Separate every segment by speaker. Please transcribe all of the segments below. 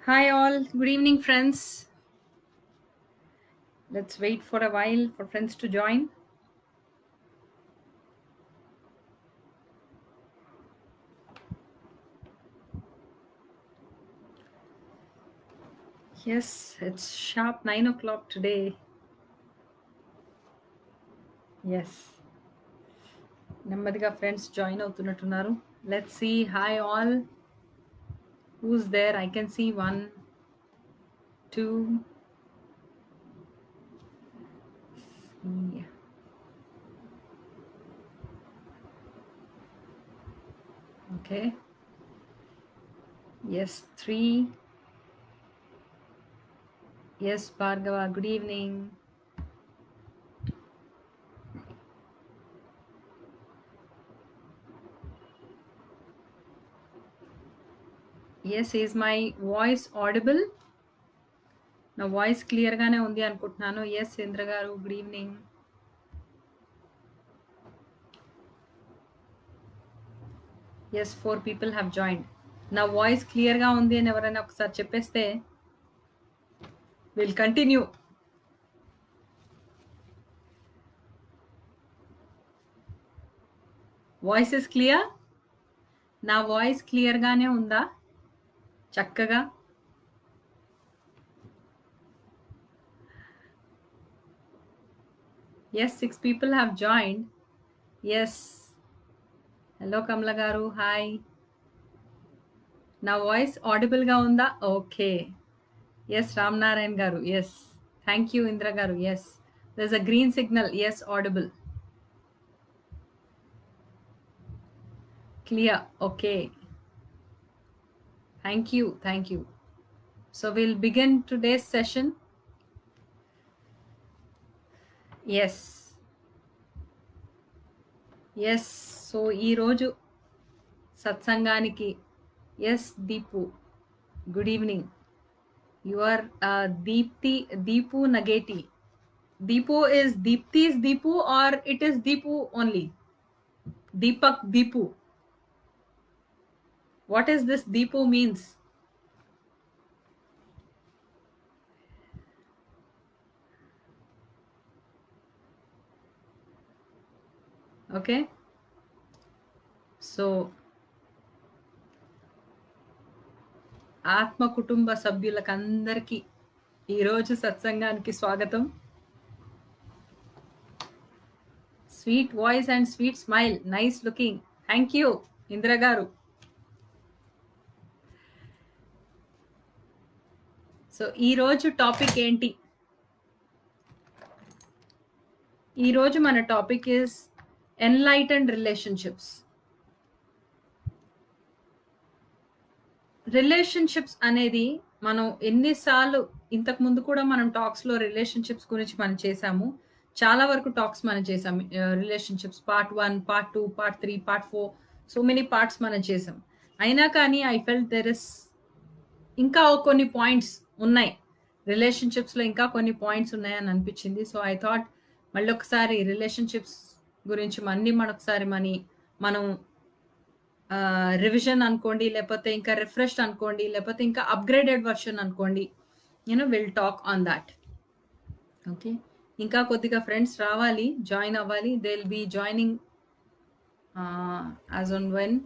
Speaker 1: Hi, all. Good evening, friends. Let's wait for a while for friends to join. Yes, it's sharp nine o'clock today. Yes నెమ్మదిగా friends join అవుతున్నట్టున్నారు let see hi all who's there I can see one two okay yes three yes Bhargava good evening yes is my voice audible నా voice క్లియర్గానే ఉంది అనుకుంటున్నాను yes Indra garu good evening yes four people have joined నా voice క్లియర్గా ఉంది అని ఎవరైనా ఒకసారి చెప్పేస్తే will continue voice is clear నా వాయిస్ క్లియర్గానే ఉందా చక్కగా yes six people have joined yes hello Kamala garu hi నా వాయిస్ ఆడిబుల్గా ఉందా ఓకే ఎస్ రామ్ నారాయణ్ గారు yes thank you Indra garu yes there a green signal yes audible clear okay Thank you. Thank you. So we'll begin today's session. Yes. Yes so ఈరోజు సత్సంగానికి yes Deepu good evening you are Deepti Deepu నగేటి Deepu is Deepti's Deepu are it is Deepu only Deepak Deepu what is this deepu means okay so ఆత్మ కుటుంబ సభ్యులకు అందరికీ ఈరోజు సత్సంగానికి స్వాగతం sweet voice and sweet smile nice looking thank you Indira garu so ఈరోజు టాపిక్ ఏంటి ఈరోజు మన topic is enlightened relationships relationships అనేది మనం ఎన్నిసార్లు ఇంతకు ముందు కూడా మనం టాక్స్లో రిలేషన్షిప్స్ గురించి మనం చేసాము చాలా వరకు టాక్స్ మనం చేసాము relationships part one part two part three part four so many parts మనం చేసాం అయినా కానీ ఐ ఫెల్ట్ దెర్ ఇస్ ఇంకా కొన్ని పాయింట్స్ ఉన్నాయి రిలేషన్షిప్స్లో ఇంకా కొన్ని పాయింట్స్ ఉన్నాయని అనిపించింది సో ఐ థాట్ మళ్ళీ ఒకసారి రిలేషన్షిప్స్ గురించి మళ్ళీ మనొకసారి మనీ మనం రివిజన్ అనుకోండి లేకపోతే ఇంకా రిఫ్రెష్డ్ అనుకోండి లేకపోతే ఇంకా అప్గ్రేడెడ్ వర్షన్ అనుకోండి నేను will talk on that okay ఇంకా కొద్దిగా ఫ్రెండ్స్ రావాలి జాయిన్ అవ్వాలి they will be joining as on when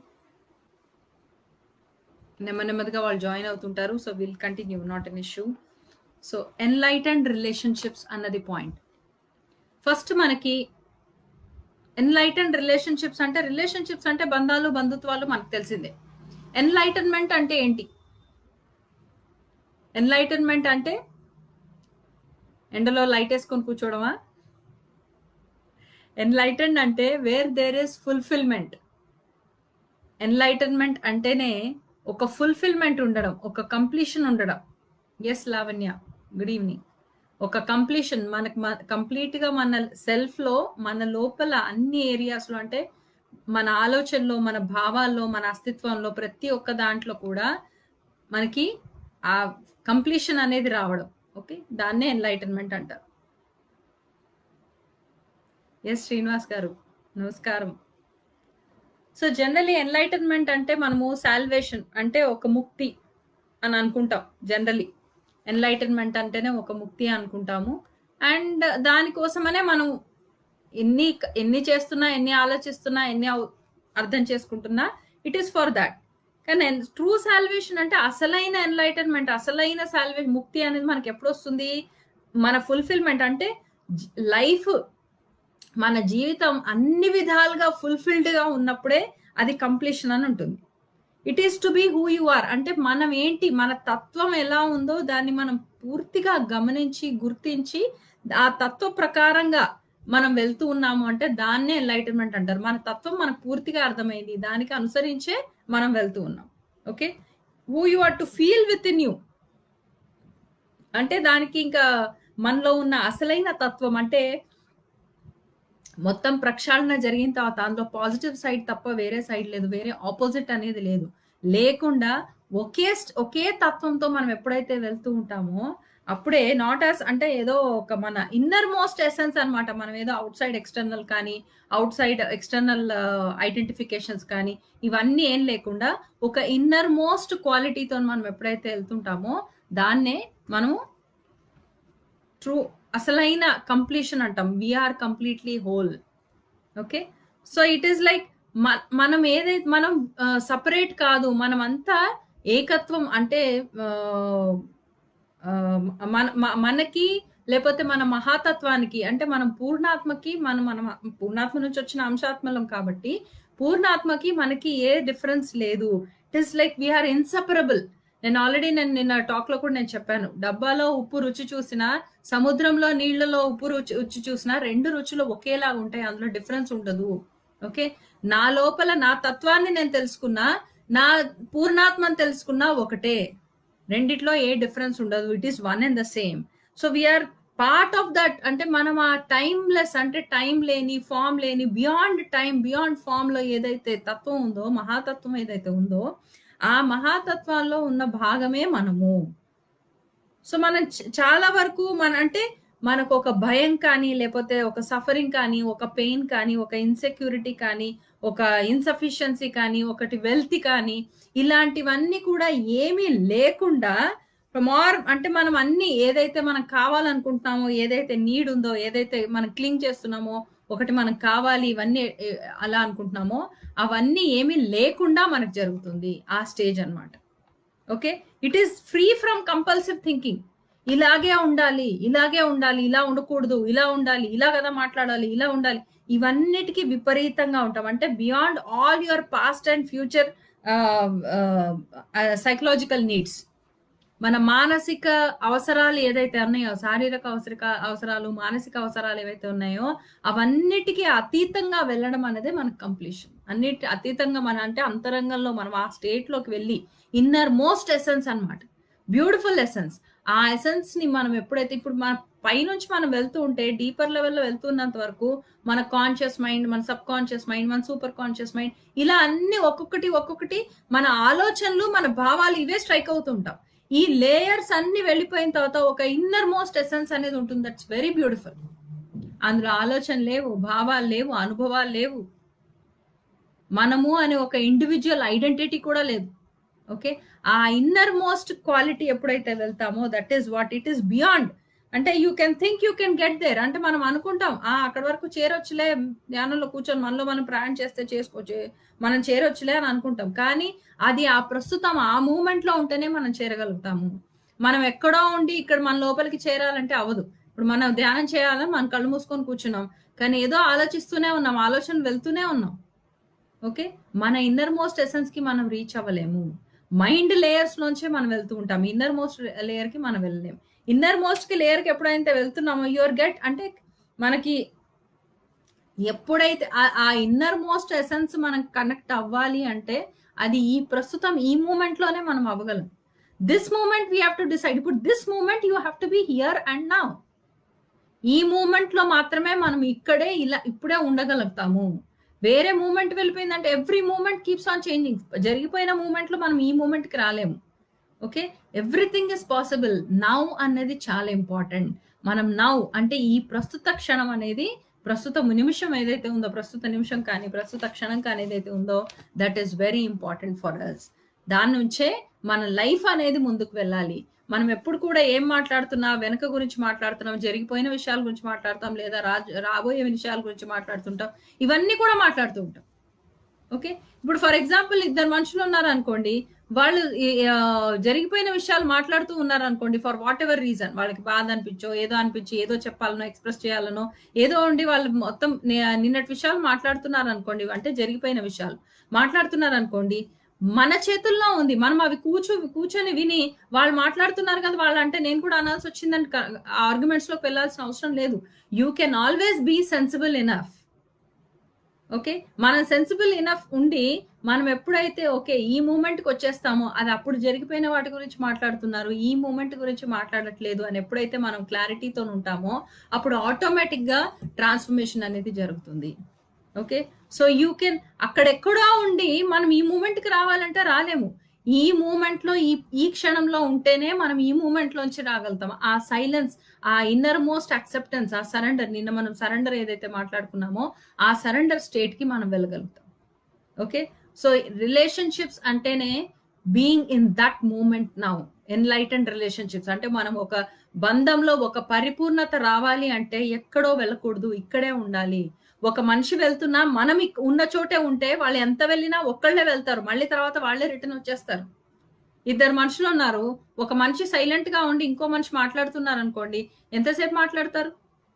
Speaker 1: నెమ్మ నెమ్మదిగా వాళ్ళు జాయిన్ అవుతుంటారు so will continue not an issue so enlightened relationships అన్నది పాయింట్ ఫస్ట్ మనకి ఎన్లైటెండ్ రిలేషన్షిప్స్ అంటే రిలేషన్షిప్స్ అంటే బంధాలు బంధుత్వాలు మనకు తెలిసిందే ఎన్లైటన్మెంట్ అంటే ఏంటి ఎన్లైటన్మెంట్ అంటే ఎండలో లైట్ వేసుకొని కూర్చోవడమా ఎన్లైటెండ్ అంటే where there is fulfilment enlightenment అంటేనే ఒక ఫుల్ఫిల్మెంట్ ఉండడం ఒక కంప్లీషన్ ఉండడం ఎస్ లావణ్య గుడ్ ఈవినింగ్ ఒక కంప్లీషన్ మనకు కంప్లీట్గా మన సెల్ఫ్లో మన లోపల అన్ని ఏరియాస్లో అంటే మన ఆలోచనలో మన భావాల్లో మన అస్తిత్వంలో ప్రతి ఒక్క దాంట్లో కూడా మనకి ఆ కంప్లీషన్ అనేది రావడం ఓకే దాన్నే ఎన్లైటన్మెంట్ అంటారు ఎస్ శ్రీనివాస్ గారు నమస్కారం సో జనరలీ ఎన్లైటన్మెంట్ అంటే మనము సాల్వేషన్ అంటే ఒక ముక్తి అని అనుకుంటాం జనరలీ ఎన్లైటన్మెంట్ అంటేనే ఒక ముక్తి అనుకుంటాము అండ్ దానికోసమనే మనం ఎన్ని ఎన్ని చేస్తున్నా ఎన్ని ఆలోచిస్తున్నా ఎన్ని అవ్- అర్థం చేసుకుంటున్నా ఇట్ ఈస్ ఫర్ దాట్ కానీ ట్రూ సాల్వేషన్ అంటే అసలైన ఎన్లైటన్మెంట్ అసలైన సాల్వేషన్ ముక్తి అనేది మనకి ఎప్పుడు వస్తుంది మన ఫుల్ఫిల్మెంట్ అంటే లైఫ్ మన జీవితం అన్ని విధాలుగా ఫుల్ఫిల్డ్ గా ఉన్నప్పుడే అది కంప్లీషన్ అని ఉంటుంది it is to be who you are అంటే మనం ఏంటి మన తత్వం ఎలా ఉందో దాన్ని మనం పూర్తిగా గమనించి గుర్తించి ఆ తత్వ ప్రకారంగా మనం వెళ్తూ ఉన్నాము అంటే దాన్నే ఎన్లైటన్మెంట్ అంటారు మన తత్వం మనకు పూర్తిగా అర్థమైంది దానికి అనుసరించే మనం వెళ్తూ ఉన్నాం okay who you are to feel within you అంటే దానికి ఇంకా మనలో ఉన్న అసలైన తత్వం అంటే మొత్తం ప్రక్షాళన జరిగిన తర్వాత అందులో పాజిటివ్ సైడ్ తప్ప వేరే సైడ్ లేదు వేరే ఆపోజిట్ అనేది లేదు లేకుండా ఒకే స్ట్- ఒకే తత్వంతో మనం ఎప్పుడైతే వెళ్తూ ఉంటామో అప్పుడే నాట్ యాస్ అంటే ఏదో ఒక మన ఇన్నర్ మోస్ట్ ఎసెన్స్ అన్నమాట మనం ఏదో అవుట్ సైడ్ ఎక్స్టర్నల్ కానీ అవుట్ సైడ్ ఎక్స్టర్నల్ ఐడెంటిఫికేషన్స్ కానీ ఇవన్నీ ఏం లేకుండా ఒక ఇన్నర్ మోస్ట్ క్వాలిటీతో మనం ఎప్పుడైతే వెళ్తుంటామో దాన్నే మనం ట్రూ అసలైన కంప్లీషన్ అంటాం we are completely whole okay so it is like మనం ఏదైతే మనం సపరేట్ కాదు మనం అంతా ఏకత్వం అంటే ఆ, ఆ, మన మ- మనకి లేకపోతే మన మహాతత్వానికి అంటే మనం పూర్ణాత్మకి మనం మన పూర్ణాత్మ నుంచి వచ్చిన అంశాత్మలం కాబట్టి పూర్ణాత్మకి మనకి ఏ డిఫరెన్స్ లేదు it is like we are inseparable నేను ఆల్రెడీ నేను నిన్న టాక్ లో కూడా నేను చెప్పాను డబ్బాలో ఉప్పు రుచి చూసినా సముద్రంలో నీళ్లలో ఉప్పు రుచి రుచి చూసినా రెండు రుచులు ఒకేలా ఉంటాయి అందులో డిఫరెన్స్ ఉండదు ఓకే నా లోపల నా తత్వాన్ని నేను తెలుసుకున్నా నా పూర్ణాత్మని తెలుసుకున్నా ఒకటే రెండిట్లో ఏ డిఫరెన్స్ ఉండదు it is one and the same so we are part of that అంటే మనం ఆ టైమ్లెస్ అంటే టైం లేని ఫామ్ లేని బియాండ్ టైం బియాండ్ ఫామ్ లో ఏదైతే తత్వం ఉందో మహాతత్వం ఏదైతే ఉందో ఆ మహాతత్వాల్లో ఉన్న భాగమే మనము సో మనం చ- చాలా వరకు మన అంటే మనకు ఒక భయం కానీ లేకపోతే ఒక సఫరింగ్ కానీ ఒక పెయిన్ కానీ ఒక ఇన్సెక్యూరిటీ కానీ ఒక ఇన్సఫిషియన్సీ కానీ ఒకటి వెల్త్ కానీ ఇలాంటివన్నీ కూడా ఏమీ లేకుండా మార్ అంటే మనం అన్ని ఏదైతే మనం కావాలనుకుంటున్నామో ఏదైతే నీడ్ ఉందో ఏదైతే మనం క్లీన్ చేస్తున్నామో ఒకటి మనకు కావాలి ఇవన్నీ ఏ, అలా అనుకుంటున్నామో అవన్నీ ఏమీ లేకుండా మనకు జరుగుతుంది ఆ స్టేజ్ అన్నమాట okay it is free from compulsive thinking ఇలాగే ఉండాలి ఇలాగే ఉండాలి ఇలా ఉండకూడదు ఇలా ఉండాలి ఇలా కదా మాట్లాడాలి ఇలా ఉండాలి ఇవన్నిటికీ విపరీతంగా ఉంటాం అంటే beyond all your past and future psychological needs మన మానసిక అవసరాలు ఏదైతే ఉన్నాయో శారీరక అవసరిక అవసరాలు మానసిక అవసరాలు ఏవైతే ఉన్నాయో అవన్నిటికీ అతీతంగా వెళ్ళడం అనేది మనకు కంప్లీషన్ అన్నిటి అతీతంగా మన అంటే అంతరంగంలో మనం ఆ స్టేట్ లోకి వెళ్ళి ఇన్నర్ మోస్ట్ ఎసెన్స్ అన్నమాట బ్యూటిఫుల్ ఎసెన్స్ ఆ ఎసెన్స్ ని మనం ఎప్పుడైతే ఇప్పుడు మన పైనుంచి మనం వెళ్తూ ఉంటే డీపర్ లెవెల్లో వెళ్తున్నంత వరకు మన కాన్షియస్ మైండ్ మన సబ్ కాన్షియస్ మైండ్ మన సూపర్ కాన్షియస్ మైండ్ ఇలా అన్ని ఒక్కొక్కటి ఒక్కొక్కటి మన ఆలోచనలు మన భావాలు ఇవే స్ట్రైక్ అవుతుంటాం ఈ లేయర్స్ అన్ని వెళ్ళిపోయిన తర్వాత ఒక ఇన్నర్ మోస్ట్ ఎసెన్స్ అనేది ఉంటుంది దట్స్ వెరీ బ్యూటిఫుల్ అందులో ఆలోచన లేవు భావాలు లేవు అనుభవాలు లేవు మనము అనే ఒక ఇండివిజువల్ ఐడెంటిటీ కూడా లేదు ఓకే ఆ ఇన్నర్ మోస్ట్ క్వాలిటీ ఎప్పుడైతే వెళ్తామో that is what it is beyond అంటే you can think you can get there అంటే మనం అనుకుంటాం ఆ అక్కడ వరకు చేరొచ్చులే ధ్యానంలో కూర్చొని మనలో మనం ప్రయాణం చేస్తే చేసుకోవచ్చు మనం చేరొచ్చులే అని అనుకుంటాం కానీ అది ఆ ప్రస్తుతం ఆ మూమెంట్ లో ఉంటేనే మనం చేరగలుగుతాము మనం ఎక్కడో ఉండి ఇక్కడ మన లోపలికి చేరాలంటే అవదు ఇప్పుడు మనం ధ్యానం చేయాలని మనం కళ్ళు మూసుకొని కూర్చున్నాం కానీ ఏదో ఆలోచిస్తూనే ఉన్నాం ఆలోచన వెళ్తూనే ఉన్నాం ఓకే మన ఇన్నర్ మోస్ట్ ఎసెన్స్ కి మనం రీచ్ అవ్వలేము మైండ్ లేయర్స్ లోంచే మనం వెళ్తూ ఉంటాం ఇన్నర్ మోస్ట్ లేయర్ కి మనం వెళ్ళలేము ఇన్నర్ మోస్ట్ కి లేయర్ కి ఎప్పుడైతే వెళ్తున్నామో యువర్ గెట్ అంటే మనకి ఎప్పుడైతే ఆ- ఆ ఇన్నర్ మోస్ట్ ఎసెన్స్ మనం కనెక్ట్ అవ్వాలి అంటే అది ఈ ప్రస్తుతం ఈ మూమెంట్ లోనే మనం అవ్వగలం this moment we have to decide ఇప్పుడు this moment you have to be here and now ఈ మూమెంట్ లో మాత్రమే మనం ఇక్కడే ఇలా ఇప్పుడే ఉండగలుగుతాము వేరే మూమెంట్ వెళ్ళిపోయిందంటే every moment keeps on changing జరిగిపోయిన మూమెంట్ లో మనం ఈ మూమెంట్ కి రాలేము okay everything is possible now అనేది చాలా ఇంపార్టెంట్ మనం నౌ అంటే ఈ ప్రస్తుత క్షణం అనేది ప్రస్తుత నిమిషం ఏదైతే ఉందో ప్రస్తుత నిమిషం కానీ ప్రస్తుత క్షణం కానీ ఏదైతే ఉందో that is very important for us దాని నుంచే మన లైఫ్ అనేది ముందుకు వెళ్ళాలి మనం ఎప్పుడు కూడా ఏం మాట్లాడుతున్నా వెనక గురించి మాట్లాడుతున్నాం జరిగిపోయిన విషయాల గురించి మాట్లాడతాం లేదా రాజ్ రాబోయే విషయాల గురించి మాట్లాడుతుంటాం ఇవన్నీ కూడా మాట్లాడుతూ ఉంటాం ఓకే ఇప్పుడు ఫర్ ఎగ్జాంపుల్ ఇద్దరు మనుషులు ఉన్నారు అనుకోండి వాళ్ళు ఈ, ఆ, జరిగిపోయిన విషయాలు మాట్లాడుతూ ఉన్నారు అనుకోండి ఫర్ వాట్ ఎవర్ రీజన్ వాళ్ళకి బాధ అనిపించో ఏదో అనిపించి ఏదో చెప్పాలనో ఎక్స్ప్రెస్ చేయాలనో ఏదో ఉండి వాళ్ళు మొత్తం ని- నిన్నటి విషయాలు మాట్లాడుతున్నారు అనుకోండి అంటే జరిగిపోయిన విషయాలు మాట్లాడుతున్నారు అనుకోండి మన చేతుల్లో ఉంది మనం అవి కూర్చో కూర్చొని విని వాళ్ళు మాట్లాడుతున్నారు కదా వాళ్ళు అంటే నేను కూడా అనాల్సి వచ్చిందని ఆర్గ్యుమెంట్స్ లోకి వెళ్ళాల్సిన అవసరం లేదు you can always be sensible enough okay మనం సెన్సిబుల్ ఇనఫ్ ఉండి మనం ఎప్పుడైతే ఓకే ఈ మూమెంట్కి వచ్చేస్తామో అది అప్పుడు జరిగిపోయిన వాటి గురించి మాట్లాడుతున్నారు ఈ మూమెంట్ గురించి మాట్లాడట్లేదు అని ఎప్పుడైతే మనం క్లారిటీతో ఉంటామో అప్పుడు ఆటోమేటిక్ గా ట్రాన్స్ఫర్మేషన్ అనేది జరుగుతుంది ఓకే సో యూ కెన్ అక్కడెక్కడో ఉండి మనం ఈ మూమెంట్ కి రావాలంటే రాలేము ఈ మూమెంట్ లో ఈ ఈ క్షణంలో ఉంటేనే మనం ఈ మూమెంట్ లోంచి రాగలుగుతాం ఆ సైలెన్స్ ఆ ఇన్నర్ మోస్ట్ అక్సెప్టెన్స్ ఆ సరెండర్ నిన్న మనం సరెండర్ ఏదైతే మాట్లాడుకున్నామో ఆ సరెండర్ స్టేట్ కి మనం వెళ్ళగలుగుతాం ఓకే సో రిలేషన్షిప్స్ అంటేనే being in that moment now enlightened relationships అంటే మనం ఒక బంధంలో ఒక పరిపూర్ణత రావాలి అంటే ఎక్కడో వెళ్ళకూడదు ఇక్కడే ఉండాలి ఒక మనిషి వెళ్తున్నా మనం ఇక్- ఉన్న చోటే ఉంటే వాళ్ళు ఎంత వెళ్ళినా ఒక్కళ్ళే వెళ్తారు మళ్ళీ తర్వాత వాళ్ళే రిటర్న్ వచ్చేస్తారు ఇద్దరు మనుషులు ఉన్నారు ఒక మనిషి సైలెంట్ గా ఉండి ఇంకో మనిషి మాట్లాడుతున్నారు అనుకోండి ఎంతసేపు మాట్లాడతారు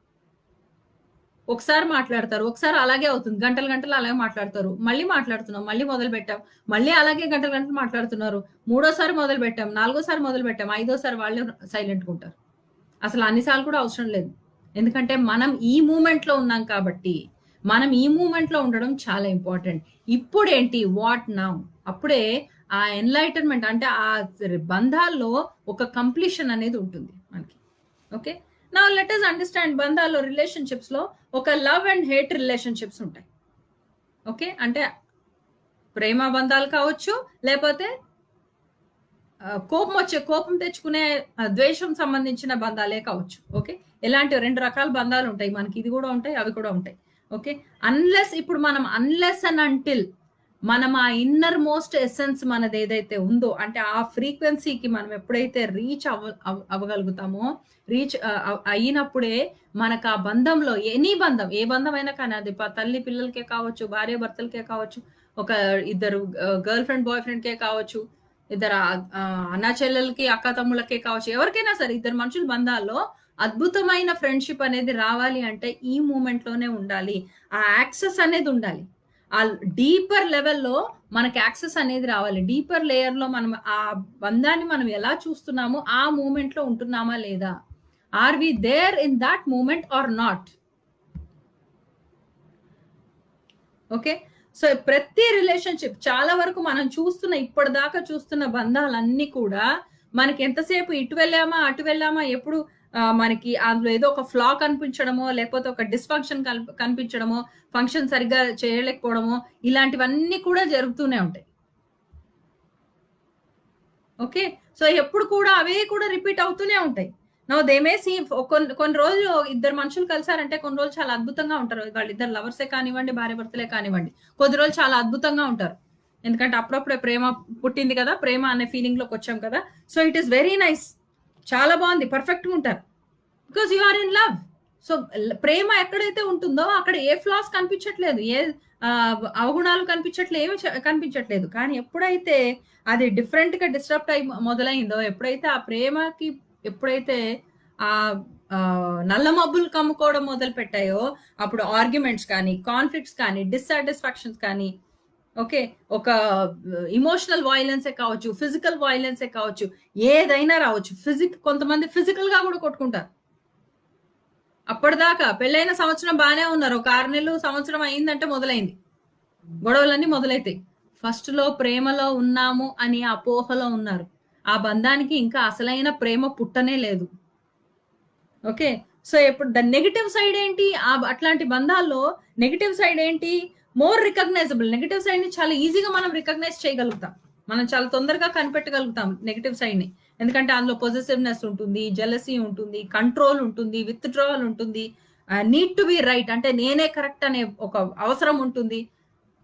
Speaker 1: ఒకసారి మాట్లాడతారు ఒకసారి అలాగే అవుతుంది గంటలు గంటలు అలాగే మాట్లాడతారు మళ్ళీ మాట్లాడుతున్నాం మళ్ళీ మొదలు పెట్టాం మళ్ళీ అలాగే గంటలు గంటలు మాట్లాడుతున్నారు మూడోసారి మొదలు పెట్టాం నాలుగోసారి మొదలు పెట్టాం ఐదోసారి వాళ్ళే సైలెంట్గా ఉంటారు అసలు అన్నిసార్లు కూడా అవసరం లేదు ఎందుకంటే మనం ఈ మూమెంట్ లో ఉన్నాం కాబట్టి మనం ఈ మూమెంట్ లో ఉండడం చాలా ఇంపార్టెంట్ ఇప్పుడు ఏంటి వాట్ నౌ అప్పుడే ఆ ఎన్లైటన్మెంట్ అంటే ఆ బంధాల్లో ఒక కంప్లీషన్ అనేది ఉంటుంది మనకి ఓకే నా లెట్ అస్ అండర్స్టాండ్ బంధాల్లో రిలేషన్షిప్స్ లో ఒక లవ్ అండ్ హేట్ రిలేషన్షిప్స్ ఉంటాయి ఓకే అంటే ప్రేమ బంధాలు కావచ్చు లేకపోతే ఆ, కోపం వచ్చే కోపం తెచ్చుకునే ఆ, ద్వేషం సంబంధించిన బంధాలే కావచ్చు ఓకే ఇలాంటి రెండు రకాల బంధాలు ఉంటాయి మనకి ఇది కూడా ఉంటాయి అవి కూడా ఉంటాయి ఓకే అన్లెస్ ఇప్పుడు మనం అన్లెస్ అండ్ అంటిల్ మనం ఆ ఇన్నర్ మోస్ట్ ఎసెన్స్ మనది ఏదైతే ఉందో అంటే ఆ ఫ్రీక్వెన్సీకి మనం ఎప్పుడైతే రీచ్ అవ అవ- అవ్వగలుగుతామో రీచ్ అయినప్పుడే మనకు ఆ బంధంలో ఎనీ బంధం ఏ బంధం అయినా కానీ అది ప- తల్లి పిల్లలకే కావచ్చు భార్య భర్తలకే కావచ్చు ఒక ఇద్దరు గర్ల్ ఫ్రెండ్ బాయ్ ఫ్రెండ్ కే కావచ్చు ఇద్దరు ఆ- ఆ అన్నా చెల్లెలకి అక్క తమ్ముళ్ళకే కావచ్చు ఎవరికైనా సరే ఇద్దరు మనుషుల బంధాల్లో అద్భుతమైన ఫ్రెండ్షిప్ అనేది రావాలి అంటే ఈ మూమెంట్ లోనే ఉండాలి ఆ యాక్సెస్ అనేది ఉండాలి ఆ డీపర్ లెవెల్లో మనకి యాక్సెస్ అనేది రావాలి డీపర్ లేయర్ లో మనం ఆ బంధాన్ని మనం ఎలా చూస్తున్నామో ఆ మూమెంట్ లో ఉంటున్నామా లేదా are we there in that moment or not okay so ప్రతి రిలేషన్షిప్ చాలా వరకు మనం చూస్తున్న ఇప్పటిదాకా చూస్తున్న బంధాలన్నీ కూడా మనకి ఎంతసేపు ఇటు వెళ్ళామా అటు వెళ్ళామా ఎప్పుడు ఆ, మనకి అందులో ఏదో ఒక ఫ్లా కనిపించడమో లేకపోతే ఒక డిస్ఫంక్షన్ కనిపించడమో ఫంక్షన్ సరిగ్గా చేయలేకపోవడమో ఇలాంటివన్నీ కూడా జరుగుతూనే ఉంటాయి ఓకే సో ఎప్పుడు కూడా అవే కూడా రిపీట్ అవుతూనే ఉంటాయి నో దే మే సీ కొన్ని కొన్ని రోజులు ఇద్దరు మనుషులు కలిసారంటే కొన్ని రోజులు చాలా అద్భుతంగా ఉంటారు వాళ్ళిద్దరు లవర్సే కానివ్వండి భార్య భర్తలే కానివ్వండి కొద్ది రోజులు చాలా అద్భుతంగా ఉంటారు ఎందుకంటే అప్పుడప్పుడే ప్రేమ పుట్టింది కదా ప్రేమ అనే ఫీలింగ్ లోకి వచ్చాం కదా so it is very nice చాలా బాగుంది పర్ఫెక్ట్గా ఉంటారు because you are in love so ప్రేమ ఎక్కడైతే ఉంటుందో అక్కడ ఏ ఫ్లాస్ కనిపించట్లేదు ఏ ఆ, అవగుణాలు కనిపించట్లేదు ఏమి చ- కనిపించట్లేదు కానీ ఎప్పుడైతే అది డిఫరెంట్ గా డిస్టర్బ్ అయి మొదలైందో ఎప్పుడైతే ఆ ప్రేమకి ఎప్పుడైతే ఆ ఆ, నల్ల మబ్బులు కమ్ముకోవడం మొదలు పెట్టాయో అప్పుడు ఆర్గ్యుమెంట్స్ కానీ కాన్ఫ్లిక్ట్స్ కానీ డిస్సాటిస్ఫాక్షన్స్ కానీ ఓకే ఒక ఇమోషనల్ వైలెన్సే కావచ్చు ఫిజికల్ వైలెన్సే కావచ్చు ఏదైనా రావచ్చు ఫిజిక్ కొంతమంది ఫిజికల్ గా కూడా కొట్టుకుంటారు అప్పటిదాకా పెళ్ళైన సంవత్సరం బాగానే ఉన్నారు ఒక ఆరు నెలలు సంవత్సరం అయిందంటే మొదలైంది గొడవలన్నీ మొదలైతాయి ఫస్ట్ లో ప్రేమలో ఉన్నాము అని అపోహలో ఉన్నారు ఆ బంధానికి ఇంకా అసలైన ప్రేమ పుట్టనే లేదు ఓకే సో ఇప్పుడు ద నెగిటివ్ సైడ్ ఏంటి ఆ అట్లాంటి బంధాల్లో నెగిటివ్ సైడ్ ఏంటి మోర్ రికగ్నైజబుల్ నెగిటివ్ సైడ్ ని చాలా ఈజీగా మనం రికగ్నైజ్ చేయగలుగుతాం మనం చాలా తొందరగా కనిపెట్టగలుగుతాం నెగిటివ్ సైడ్ ని ఎందుకంటే అందులో పొజిటివ్నెస్ ఉంటుంది జెలసీ ఉంటుంది కంట్రోల్ ఉంటుంది విత్ డ్రావల్ ఉంటుంది నీడ్ టు బి రైట్ అంటే నేనే కరెక్ట్ అనే ఒక అవసరం ఉంటుంది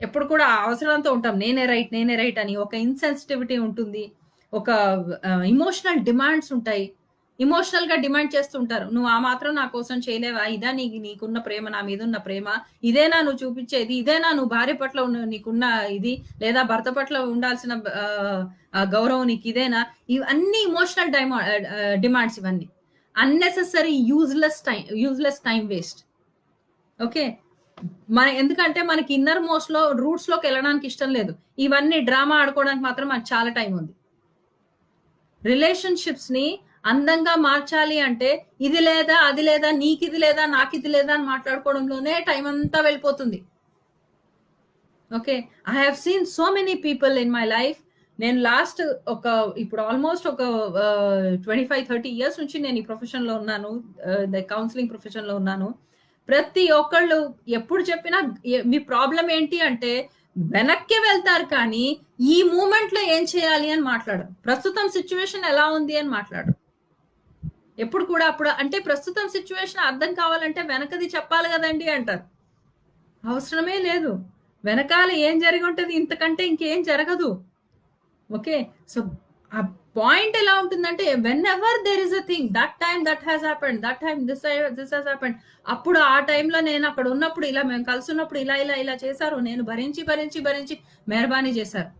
Speaker 1: ఎప్పుడు కూడా ఆ అవసరంతో ఉంటాం నేనే రైట్ నేనే రైట్ అని ఒక ఇన్సెన్సిటివిటీ ఉంటుంది ఒక ఇమోషనల్ డిమాండ్స్ ఉంటాయి ఇమోషనల్ గా డిమాండ్ చేస్తుంటారు నువ్వు ఆ మాత్రం నా కోసం చేయలేవా ఇదా నీ నీకున్న ప్రేమ నా మీద ఉన్న ప్రేమ ఇదేనా నువ్వు చూపించేది ఇదేనా నువ్వు భార్య పట్ల ఉన్న నీకున్న ఇది లేదా భర్త పట్ల ఉండాల్సిన ఆ, ఆ గౌరవం నీకు ఇదేనా ఇవన్నీ ఇమోషనల్ డైమా డిమాండ్స్ ఇవన్నీ unnecessary useless time useless time waste okay మన ఎందుకంటే మనకి ఇన్నర్ మోస్ట్ లో రూట్స్ లోకి వెళ్ళడానికి ఇష్టం లేదు ఇవన్నీ డ్రామా ఆడుకోవడానికి మాత్రం మనకు చాలా టైం ఉంది రిలేషన్షిప్స్ ని అందంగా మార్చాలి అంటే ఇది లేదా అది లేదా నీకు ఇది లేదా నాకు ఇది లేదా అని మాట్లాడుకోవడంలోనే టైం అంతా వెళ్ళిపోతుంది okay I have seen so many people in my life నేను లాస్ట్ ఒక ఇప్పుడు ఆల్మోస్ట్ ఒక ట్వంటీ ఫైవ్ థర్టీ ఇయర్స్ నుంచి నేను ఈ ప్రొఫెషన్ లో ఉన్నాను కౌన్సిలింగ్ ప్రొఫెషన్ లో ఉన్నాను ప్రతి ఒక్కళ్ళు ఎప్పుడు చెప్పినా ఏ- మీ ప్రాబ్లం ఏంటి అంటే వెనక్కి వెళ్తారు కానీ ఈ మూమెంట్ లో ఏం చేయాలి అని మాట్లాడరు ప్రస్తుతం సిచ్యువేషన్ ఎలా ఉంది అని మాట్లాడరు ఎప్పుడు కూడా అప్పుడు అంటే ప్రస్తుతం సిచ్యువేషన్ అర్థం కావాలంటే వెనకది చెప్పాలి కదండి అంటారు అవసరమే లేదు వెనకాల ఏం జరిగి ఉంటది ఇంతకంటే ఇంకేం జరగదు ఓకే సో ఆ పాయింట్ ఎలా ఉంటుందంటే whenever there is a thing that time that has happened that time this this has happened అప్పుడు ఆ టైంలో నేను అక్కడ ఉన్నప్పుడు ఇలా మేము కలిసి ఉన్నప్పుడు ఇలా ఇలా ఇలా చేశారు నేను భరించి భరించి భరించి మెహర్బానీ చేశారు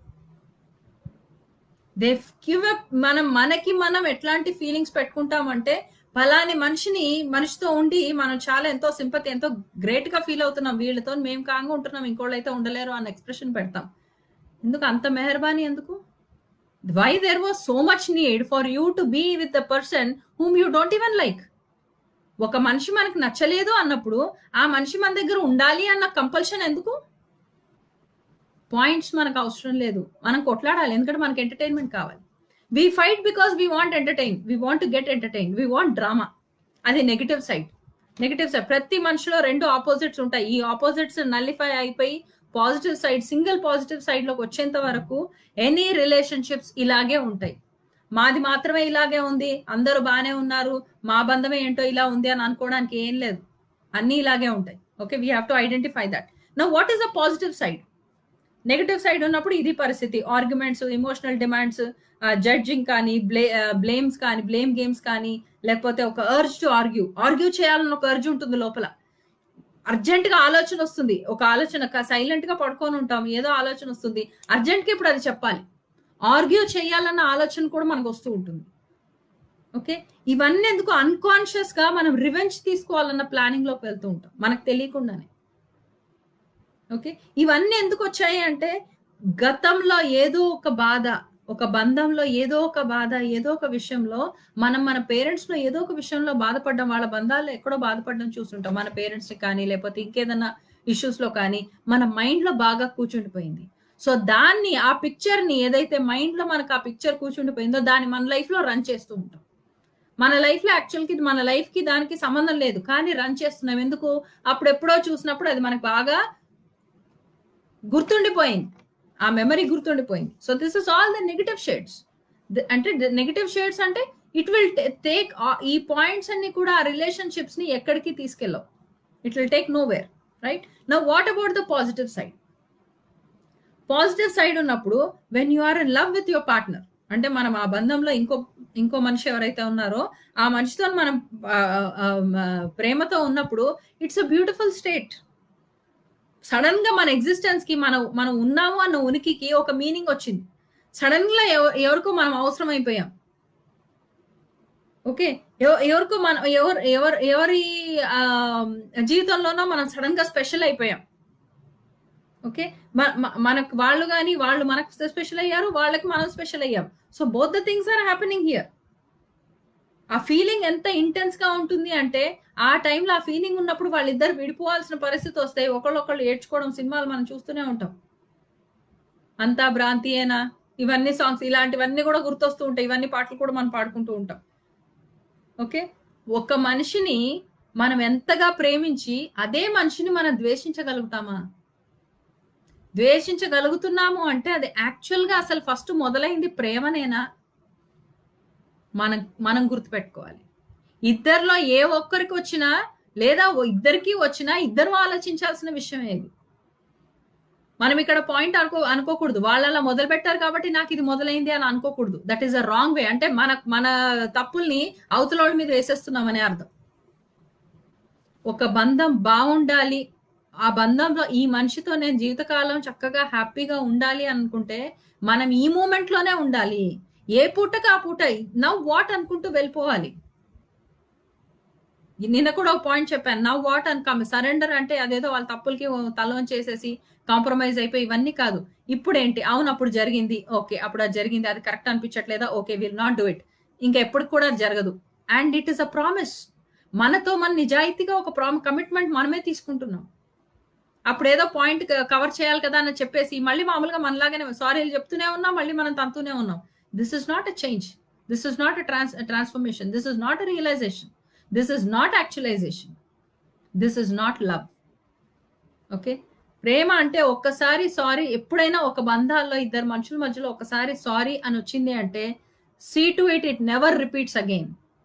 Speaker 1: దే గివ్ అప్ మనం మనకి మనం ఎట్లాంటి ఫీలింగ్స్ పెట్టుకుంటామంటే ఫలాని మనిషిని మనిషితో ఉండి మనం చాలా ఎంతో సింపతి ఎంతో గ్రేట్ గా ఫీల్ అవుతున్నాం వీళ్ళతో మేము కాంగా ఉంటున్నాం ఇంకోళ్ళు అయితే ఉండలేరు అన్న ఎక్స్ప్రెషన్ పెడతాం ఎందుకు అంత మెహర్బానీ ఎందుకు why there was so much need for you to be with the person whom you don't even like ఒక మనిషి మనకు నచ్చలేదు అన్నప్పుడు ఆ మనిషి మన దగ్గర ఉండాలి అన్న కంపల్షన్ ఎందుకు పాయింట్స్ మనకు అవసరం లేదు మనం కొట్లాడాలి ఎందుకంటే మనకి ఎంటర్టైన్మెంట్ కావాలి we fight because we want entertain we want get entertain we want drama అది నెగిటివ్ సైడ్ నెగిటివ్ సైడ్ ప్రతి మనిషిలో రెండు ఆపోజిట్స్ ఉంటాయి ఈ ఆపోజిట్స్ నల్లిఫై అయిపోయి positive side single positive side లోకి వచ్చేంత వరకు ఎనీ రిలేషన్షిప్స్ ఇలాగే ఉంటాయి మాది మాత్రమే ఇలాగే ఉంది అందరూ బాగానే ఉన్నారు మా బంధమే ఏంటో ఇలా ఉంది అని అనుకోవడానికి ఏం లేదు అన్ని ఇలాగే ఉంటాయి okay we have to identify that no what is the positive side negative side ఉన్నప్పుడు ఇది పరిస్థితి ఆర్గ్యుమెంట్స్ ఇమోషనల్ డిమాండ్స్ జడ్జింగ్ కానీ బ్లే బ్లేమ్స్ కానీ బ్లేమ్ గేమ్స్ కానీ లేకపోతే ఒక అర్జ్ టు ఆర్గ్యూ ఆర్గ్యూ చేయాలని ఒక అర్జ్ ఉంటుంది లోపల అర్జెంట్ గా ఆలోచన వస్తుంది ఒక ఆలోచన సైలెంట్ గా పడుకొని ఉంటాం ఏదో ఆలోచన వస్తుంది అర్జెంట్ గా ఇప్పుడు అది చెప్పాలి ఆర్గ్యూ చేయాలన్న ఆలోచన కూడా మనకు వస్తూ ఉంటుంది ఓకే ఇవన్నీ ఎందుకు అన్కాన్షియస్ గా మనం రివెంజ్ తీసుకోవాలన్న ప్లానింగ్ లోకి వెళ్తూ ఉంటాం మనకు తెలియకుండానే ఓకే ఇవన్నీ ఎందుకు వచ్చాయి అంటే గతంలో ఏదో ఒక బాధ ఒక బంధంలో ఏదో ఒక బాధ ఏదో ఒక విషయంలో మనం మన పేరెంట్స్ లో ఏదో ఒక విషయంలో బాధపడడం వాళ్ళ బంధాలు ఎక్కడో బాధపడడం చూస్తుంటాం మన పేరెంట్స్ ని కానీ లేకపోతే ఇంకేదన్నా ఇష్యూస్ లో కానీ మన మైండ్ లో బాగా కూర్చుండిపోయింది సో దాన్ని ఆ పిక్చర్ ని ఏదైతే మైండ్ లో మనకు ఆ పిక్చర్ కూర్చుండిపోయిందో దాన్ని మన లైఫ్ లో రన్ చేస్తూ ఉంటాం మన లైఫ్ లో యాక్చువల్ కి మన లైఫ్ కి దానికి సంబంధం లేదు కానీ రన్ చేస్తున్నాం ఎందుకు అప్పుడు ఎప్పుడో చూసినప్పుడు అది మనకు బాగా గుర్తుండిపోయింది ఆ మెమరీ గుర్తుండిపోయింది so this is all the negative shades అంటే నెగిటివ్ షేడ్స్ అంటే ఇట్ విల్ టేక్ ఈ పాయింట్స్ అన్ని కూడా ఆ రిలేషన్షిప్స్ ని ఎక్కడికి తీసుకెళ్ళవు it will take nowhere right నా what about the positive side positive side ఉన్నప్పుడు when you are in love with your partner అంటే మనం ఆ బంధంలో ఇంకో ఇంకో మనిషి ఎవరైతే ఉన్నారో ఆ మనిషితో మనం ఆ, ఆ, ఆ, ప్రేమతో ఉన్నప్పుడు it's a beautiful state sudden గా మన ఎగ్జిస్టెన్స్ కి మనం మనం ఉన్నాము అన్న ఉనికికి ఒక మీనింగ్ వచ్చింది సడన్ గా ఎవ- ఎవరికో మనం అవసరం అయిపోయాం ఓకే ఎవ- ఎవరికో మనం ఎవరు ఎవరు ఎవరి ఆ, జీవితంలోనో మనం సడన్ గా స్పెషల్ అయిపోయాం ఓకే మ- మ- మనకు వాళ్ళు కానీ వాళ్ళు మనకు స్పెషల్ అయ్యారు వాళ్ళకి మనం స్పెషల్ అయ్యాం so both the things are happening here ఆ ఫీలింగ్ ఎంత ఇంటెన్స్ గా ఉంటుంది అంటే ఆ టైంలో ఆ ఫీలింగ్ ఉన్నప్పుడు వాళ్ళిద్దరు విడిపోవాల్సిన పరిస్థితి వస్తాయి ఒకళ్ళొకళ్ళు ఏడ్చుకోవడం సినిమాలు మనం చూస్తూనే ఉంటాం అంతా భ్రాంతియేనా ఇవన్నీ సాంగ్స్ ఇలాంటివన్నీ కూడా గుర్తొస్తూ ఉంటాయి ఇవన్నీ పాటలు కూడా మనం పాడుకుంటూ ఉంటాం ఓకే ఒక మనిషిని మనం ఎంతగా ప్రేమించి అదే మనిషిని మనం ద్వేషించగలుగుతామా ద్వేషించగలుగుతున్నాము అంటే అది యాక్చువల్ గా అసలు ఫస్ట్ మొదలైంది ప్రేమనేనా మనం మనం గుర్తుపెట్టుకోవాలి ఇద్దరిలో ఏ ఒక్కరికి వచ్చినా లేదా ఓ ఇద్దరికి వచ్చినా ఇద్దరు ఆలోచించాల్సిన విషయం ఏది మనం ఇక్కడ పాయింట్ అనుకో అనుకోకూడదు వాళ్ళు అలా మొదలు పెట్టారు కాబట్టి నాకు ఇది మొదలైంది అని అనుకోకూడదు that is a wrong way అంటే మన మన తప్పుల్ని అవతలోడి మీద వేసేస్తున్నామనే అర్థం ఒక బంధం బాగుండాలి ఆ బంధంలో ఈ మనిషితో నేను జీవితకాలం చక్కగా హ్యాపీగా ఉండాలి అనుకుంటే మనం ఈ మూమెంట్ లోనే ఉండాలి ఏ పూటకి ఆ పూట నవ్ వాట్ అనుకుంటూ వెళ్ళిపోవాలి నిన్న కూడా ఒక పాయింట్ చెప్పాను నవ్ వాట్ అని సరెండర్ అంటే అదేదో వాళ్ళ తప్పులకి తలవం చేసేసి కాంప్రమైజ్ అయిపోయి ఇవన్నీ కాదు ఇప్పుడు ఏంటి అవును అప్పుడు జరిగింది ఓకే అప్పుడు అది జరిగింది అది కరెక్ట్ అనిపించట్లేదా okay will not do it ఇంకా ఎప్పుడు కూడా జరగదు and it is a promise మనతో మన నిజాయితీగా ఒక ప్రామ్ కమిట్మెంట్ మనమే తీసుకుంటున్నాం అప్పుడు ఏదో పాయింట్ కవర్ చేయాలి కదా అని చెప్పేసి మళ్ళీ మామూలుగా మనలాగానే సారీలు చెప్తూనే ఉన్నాం మళ్ళీ మనం తంతూనే ఉన్నాం this is not a change this is not a trans transformation this is not a realisation this is not actualisation this is not love okay ప్రేమ అంటే ఒక్కసారి సారీ ఎప్పుడైనా ఒక బంధాల్లో ఇద్దరు మనుషుల మధ్యలో ఒకసారి సారీ అని వచ్చింది అంటే see to it it never repeats again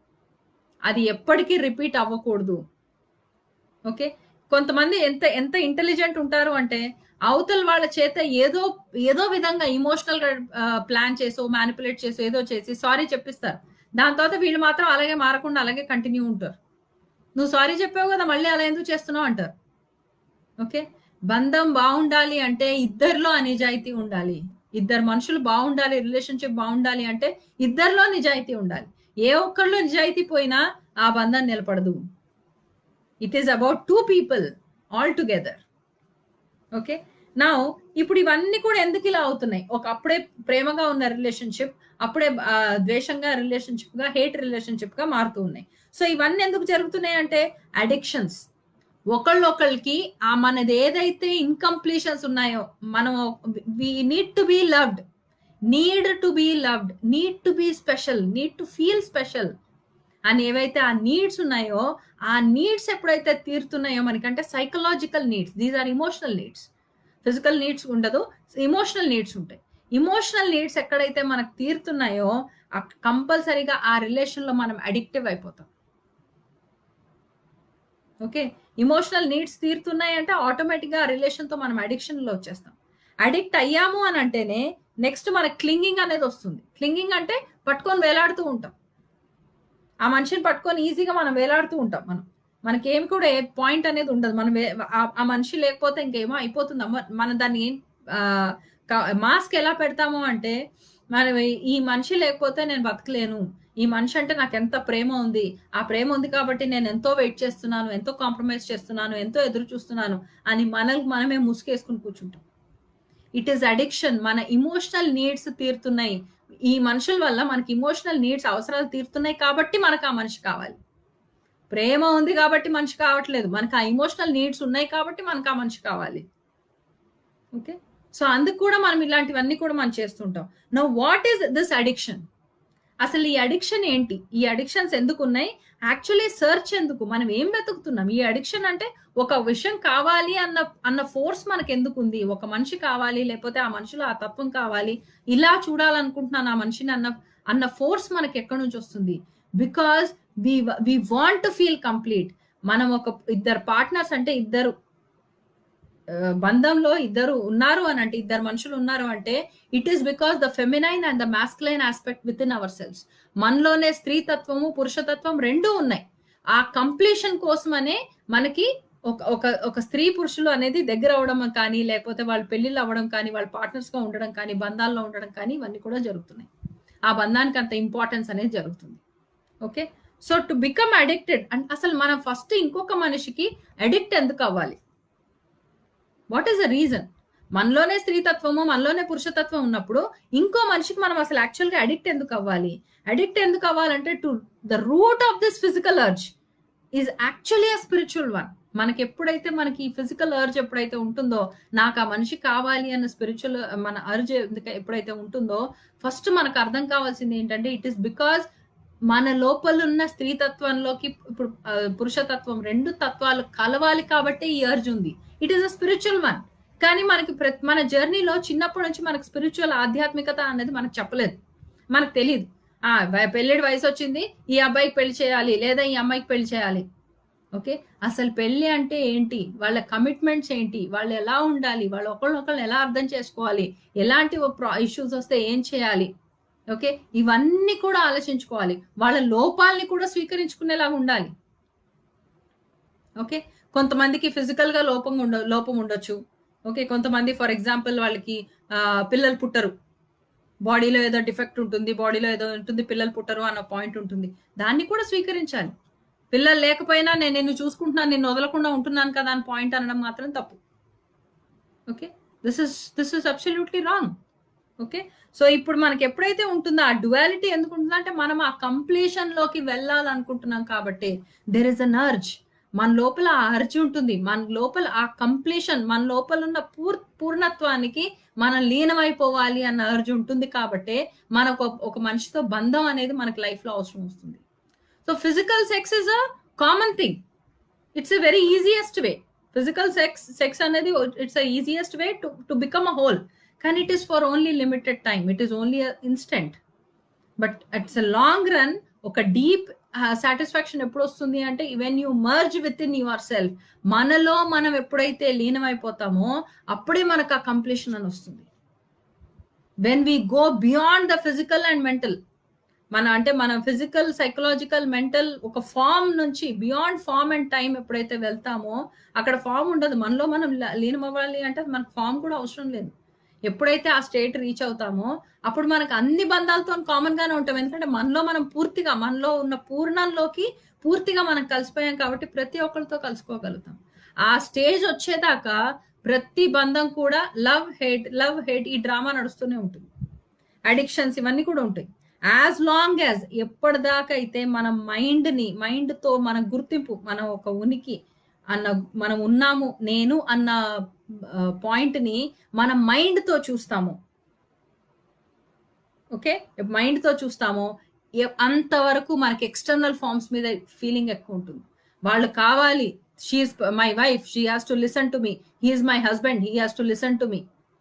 Speaker 1: అది ఎప్పటికీ రిపీట్ అవ్వకూడదు ఓకే కొంతమంది ఎంత ఎంత ఇంటెలిజెంట్ ఉంటారు అంటే అవతల వాళ్ళ చేత ఏదో ఏదో విధంగా ఇమోషనల్ గా ప్లాన్ చేసో మ్యానిపులేట్ చేసో ఏదో చేసి సారీ చెప్పిస్తారు దాని తర్వాత వీళ్ళు మాత్రం అలాగే మారకుండా అలాగే కంటిన్యూ ఉంటారు నువ్వు సారీ చెప్పావు కదా మళ్ళీ అలా ఎందుకు చేస్తున్నావు అంటారు ఓకే బంధం బాగుండాలి అంటే ఇద్దరిలో నిజాయితీ ఉండాలి ఇద్దరు మనుషులు బాగుండాలి రిలేషన్షిప్ బాగుండాలి అంటే ఇద్దరిలో నిజాయితీ ఉండాలి ఏ ఒక్కళ్ళు నిజాయితీ పోయినా ఆ బంధం నిలబడదు it is about two people all together okay నా ఇప్పుడు ఇవన్నీ కూడా ఎందుకు ఇలా అవుతున్నాయి ఒక అప్పుడే ప్రేమగా ఉన్న రిలేషన్షిప్ అప్పుడే ద్వేషంగా రిలేషన్షిప్ గా హేట్ రిలేషన్షిప్ గా మారుతూ ఉన్నాయి సో ఇవన్నీ ఎందుకు జరుగుతున్నాయి అంటే అడిక్షన్స్ ఒకళ్ళొకళ్ళకి ఆ మనది ఏదైతే ఇన్కంప్లీషన్స్ ఉన్నాయో మనం we need to be loved need to be loved need to be special need to feel special అని ఏవైతే ఆ నీడ్స్ ఉన్నాయో ఆ నీడ్స్ ఎప్పుడైతే తీరుతున్నాయో మనకంటే psychological needs these are emotional needs physical needs ఉండదు ఇమోషనల్ నీడ్స్ ఉంటాయి ఇమోషనల్ నీడ్స్ ఎక్కడైతే మనకు తీరుతున్నాయో కంపల్సరీగా ఆ రిలేషన్లో మనం అడిక్టివ్ అయిపోతాం ఓకే ఇమోషనల్ నీడ్స్ తీరుతున్నాయి అంటే ఆటోమేటిక్గా ఆ రిలేషన్తో మనం అడిక్షన్లో వచ్చేస్తాం అడిక్ట్ అయ్యాము అని అంటేనే నెక్స్ట్ మన క్లింగింగ్ అనేది వస్తుంది క్లింగింగ్ అంటే పట్టుకొని వేలాడుతూ ఉంటాం ఆ మనిషిని పట్టుకొని ఈజీగా మనం వేలాడుతూ ఉంటాం మనం మనకేం కూడా ఏ పాయింట్ అనేది ఉండదు మనం ఆ మనిషి లేకపోతే ఇంకేమో అయిపోతుంది మనం దాన్ని ఏం మాస్క్ ఎలా పెడతాము అంటే మనం ఈ మనిషి లేకపోతే నేను బతకలేను ఈ మనిషి అంటే నాకు ఎంత ప్రేమ ఉంది ఆ ప్రేమ ఉంది కాబట్టి నేను ఎంతో వెయిట్ చేస్తున్నాను ఎంతో కాంప్రమైజ్ చేస్తున్నాను ఎంతో ఎదురు చూస్తున్నాను అని మన మనమే ముసుకేసుకుని కూర్చుంటాం ఇట్ ఈస్ అడిక్షన్ మన ఇమోషనల్ నీడ్స్ తీరుతున్నాయి ఈ మనుషుల వల్ల మనకి ఇమోషనల్ నీడ్స్ అవసరాలు తీరుతున్నాయి కాబట్టి మనకు ఆ మనిషి కావాలి ప్రేమ ఉంది కాబట్టి మనిషి కావట్లేదు మనకు ఆ ఇమోషనల్ నీడ్స్ ఉన్నాయి కాబట్టి మనకు ఆ మనిషి కావాలి ఓకే సో అందుకు కూడా మనం ఇలాంటివన్నీ కూడా మనం చేస్తుంటాం no what is this addiction అసలు ఈ అడిక్షన్ ఏంటి ఈ అడిక్షన్స్ ఎందుకు ఉన్నాయి యాక్చువల్లీ సెర్చ్ ఎందుకు మనం ఏం వెతుకుతున్నాం ఈ అడిక్షన్ అంటే ఒక విషయం కావాలి అన్న అన్న ఫోర్స్ మనకు ఎందుకు ఉంది ఒక మనిషి కావాలి లేకపోతే ఆ మనిషిలో ఆ తత్వం కావాలి ఇలా చూడాలనుకుంటున్నాను ఆ మనిషిని అన్న అన్న ఫోర్స్ మనకి ఎక్కడి నుంచి వస్తుంది because we we want to feel complete మనం ఒక ఇద్దరు పార్ట్నర్స్ అంటే ఇద్దరు బంధంలో ఇద్దరు ఉన్నారు అని అంటే ఇద్దరు మనుషులు ఉన్నారు అంటే it is because the feminine and the masculine aspect within ourselves మనలోనే స్త్రీ తత్వము పురుషతత్వం రెండూ ఉన్నాయి ఆ కంప్లీషన్ కోసమనే మనకి ఒక ఒక ఒక స్త్రీ పురుషులు అనేది దగ్గర అవడం కానీ లేకపోతే వాళ్ళ పెళ్లిళ్ళు అవ్వడం కానీ వాళ్ళ పార్ట్నర్స్ గా ఉండడం కానీ బంధాల్లో ఉండడం కానీ ఇవన్నీ కూడా జరుగుతున్నాయి ఆ బంధానికి అంత ఇంపార్టెన్స్ అనేది జరుగుతుంది okay so to become addicted and అసలు మనం ఫస్ట్ ఇంకొక మనిషికి అడిక్ట్ ఎందుకు అవ్వాలి వాట్ ఈస్ ద రీజన్ మనలోనే స్త్రీతత్వము మనలోనే పురుషతత్వం ఉన్నప్పుడు ఇంకో మనిషికి మనం అసలు యాక్చువల్గా అడిక్ట్ ఎందుకు అవ్వాలి అడిక్ట్ ఎందుకు అవ్వాలంటే to the root of this physical urge is actually a spiritual one మనకి ఎప్పుడైతే మనకి ఈ ఫిజికల్ అర్జ్ ఎప్పుడైతే ఉంటుందో నాకు ఆ మనిషి కావాలి అన్న స్పిరిచువల్ మన అర్జ్ ఎప్పుడైతే ఉంటుందో ఫస్ట్ మనకు అర్థం కావాల్సింది ఏంటంటే ఇట్ ఈస్ బికాస్ మన లోపల ఉన్న స్త్రీతత్వంలోకి ఇప్పుడు పురుషతత్వం రెండు తత్వాలు కలవాలి కాబట్టి ఈ అర్జ్ ఉంది it is a spiritual one కానీ మనకి మన జర్నీలో చిన్నప్పటి నుంచి మనకు స్పిరిచువల్ ఆధ్యాత్మికత అనేది మనకు చెప్పలేదు మనకు తెలియదు ఆ పెళ్ళిడి వయసు వచ్చింది ఈ అబ్బాయికి పెళ్లి చేయాలి లేదా ఈ అమ్మాయికి పెళ్లి చేయాలి ఓకే అసలు పెళ్లి అంటే ఏంటి వాళ్ళ కమిట్మెంట్స్ ఏంటి వాళ్ళు ఎలా ఉండాలి వాళ్ళు ఒకళ్ళొకళ్ళు ఎలా అర్థం చేసుకోవాలి ఎలాంటి ఇష్యూస్ వస్తే ఏం చేయాలి ఓకే ఇవన్నీ కూడా ఆలోచించుకోవాలి వాళ్ళ లోపాలని కూడా స్వీకరించుకునేలాగా ఉండాలి ఓకే కొంతమందికి ఫిజికల్ గా లోపం ఉండ లోపం ఉండొచ్చు ఓకే కొంతమంది ఫర్ ఎగ్జాంపుల్ వాళ్ళకి ఆ, పిల్లలు పుట్టరు బాడీలో ఏదో డిఫెక్ట్ ఉంటుంది బాడీలో ఏదో ఉంటుంది పిల్లలు పుట్టరు అన్న పాయింట్ ఉంటుంది దాన్ని కూడా స్వీకరించాలి పిల్లలు లేకపోయినా నేను నిన్ను చూసుకుంటున్నాను నిన్ను వదలకుండా ఉంటున్నాను కదా అని పాయింట్ అనడం మాత్రం తప్పు okay this is this is absolutely wrong okay so ఇప్పుడు మనకి ఎప్పుడైతే ఉంటుందో ఆ డ్యువాలిటీ ఎందుకు ఉంటుందో అంటే మనం ఆ కంప్లీషన్ లోకి వెళ్ళాలనుకుంటున్నాం కాబట్టి దెర్ ఇస్ అన్ అర్జ్ మన లోపల ఆ అర్జ్ ఉంటుంది మన లోపల ఆ కంప్లీషన్ మన లోపల ఉన్న పూర్ పూర్ణత్వానికి మనం లీనమైపోవాలి అన్న అర్జ్ ఉంటుంది కాబట్టి మనకు ఒక- ఒక మనిషితో బంధం అనేది మనకి లైఫ్ లో అవసరం వస్తుంది so physical sex is a common thing it's a very easiest way physical sex sex అనేది it's a easiest way to to become a whole కానీ it is for only limited time it is only instant but it's a long run ఒక deep satisfaction ఎప్పుడు వస్తుంది అంటే when you merge within yourself మనలో మనం ఎప్పుడైతే లీనమైపోతామో అప్పుడే మనకు ఆ కంప్లీషన్ అని వస్తుంది when we go beyond the physical and mental మన అంటే మన ఫిజికల్ సైకలాజికల్ మెంటల్ ఒక ఫామ్ నుంచి బియాండ్ ఫామ్ అండ్ టైం ఎప్పుడైతే వెళ్తామో అక్కడ ఫామ్ ఉండదు మనలో మనం ల- లీనం అవ్వాలి అంటే మనకు ఫామ్ కూడా అవసరం లేదు ఎప్పుడైతే ఆ స్టేట్ రీచ్ అవుతామో అప్పుడు మనకు అన్ని బంధాలతో కామన్ గానే ఉంటాం ఎందుకంటే మనలో మనం పూర్తిగా మనలో ఉన్న పూర్ణంలోకి పూర్తిగా మనం కలిసిపోయాం కాబట్టి ప్రతి ఒక్కరితో కలుసుకోగలుగుతాం ఆ స్టేజ్ వచ్చేదాకా ప్రతి బంధం కూడా లవ్ హేట్ లవ్ హేట్ ఈ డ్రామా నడుస్తూనే ఉంటుంది అడిక్షన్స్ ఇవన్నీ కూడా ఉంటాయి యాజ్ లాంగ్ యాజ్ ఎప్పటిదాకా అయితే మన మైండ్ ని మైండ్ తో మన గుర్తింపు మన ఒక ఉనికి అన్న మనం ఉన్నాము నేను అన్న పాయింట్ ని మన మైండ్ తో చూస్తాము ఓకే మైండ్ తో చూస్తామో ఎ- అంతవరకు మనకి ఎక్స్టర్నల్ ఫార్మ్స్ మీద ఫీలింగ్ ఎక్కువ ఉంటుంది వాళ్ళు కావాలి she's my wife she has to listen to me he's my husband he has to listen to me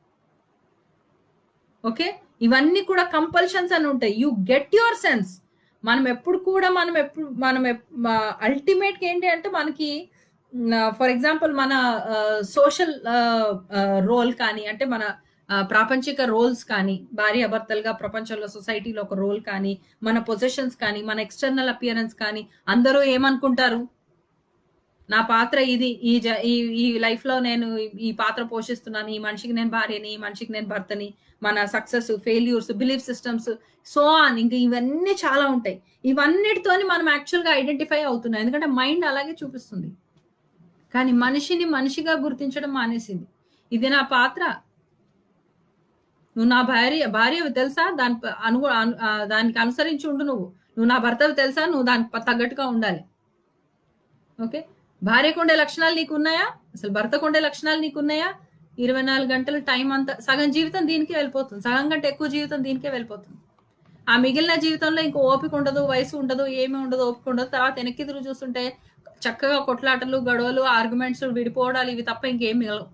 Speaker 1: okay ఇవన్నీ కూడా కంపల్షన్స్ అని ఉంటాయి యూ గెట్ యువర్ సెన్స్ మనం ఎప్పుడు కూడా మనం ఎప్పుడు మనం అల్టిమేట్ ఏంటి అంటే మనకి ఫర్ ఎగ్జాంపుల్ మన సోషల్ రోల్ కానీ అంటే మన ఆ, ప్రాపంచిక రోల్స్ కానీ భార్య భర్తలుగా ప్రపంచంలో సొసైటీలో ఒక రోల్ కానీ మన పొజిషన్స్ కానీ మన ఎక్స్టర్నల్ అపియరెన్స్ కానీ అందరూ ఏమనుకుంటారు నా పాత్ర ఇది ఈ జ- ఈ ఈ లైఫ్ లో నేను ఈ- ఈ పాత్ర పోషిస్తున్నాను ఈ మనిషికి నేను భార్యని ఈ మనిషికి నేను భర్తని మన success failures belief systems so on ఇంకా ఇవన్నీ చాలా ఉంటాయి ఇవన్నిటితోని మనం యాక్చువల్ గా ఐడెంటిఫై అవుతున్నాం ఎందుకంటే మైండ్ అలాగే చూపిస్తుంది కానీ మనిషిని మనిషిగా గుర్తించడం మానేసింది ఇది నా పాత్ర నువ్వు నా భార్య భార్యవి తెలుసా దాని ప- అను అను- ఆ, దానికి అనుసరించి ఉండు నువ్వు నువ్వు నా భర్తవి తెలుసా నువ్వు దానికి ప- తగ్గట్టుగా ఉండాలి ఓకే భార్యకు ఉండే లక్షణాలు నీకు ఉన్నాయా అసలు భర్తకు ఉండే లక్షణాలు నీకు ఉన్నాయా ఇరవై నాలుగు గంటల టైం అంతా సగం జీవితం దీనికే వెళ్ళిపోతుంది సగం కంటే ఎక్కువ జీవితం దీనికే వెళ్ళిపోతుంది ఆ మిగిలిన జీవితంలో ఇంకో ఓపిక ఉండదు వయసు ఉండదు ఏమీ ఉండదు ఓపిక ఉండదు తర్వాత వెనక్కి తిరిగి చూస్తుంటే చక్కగా కొట్లాటలు గొడవలు ఆర్గ్యుమెంట్స్ విడిపోవడాలు ఇవి తప్ప ఇంకేం మిగలవు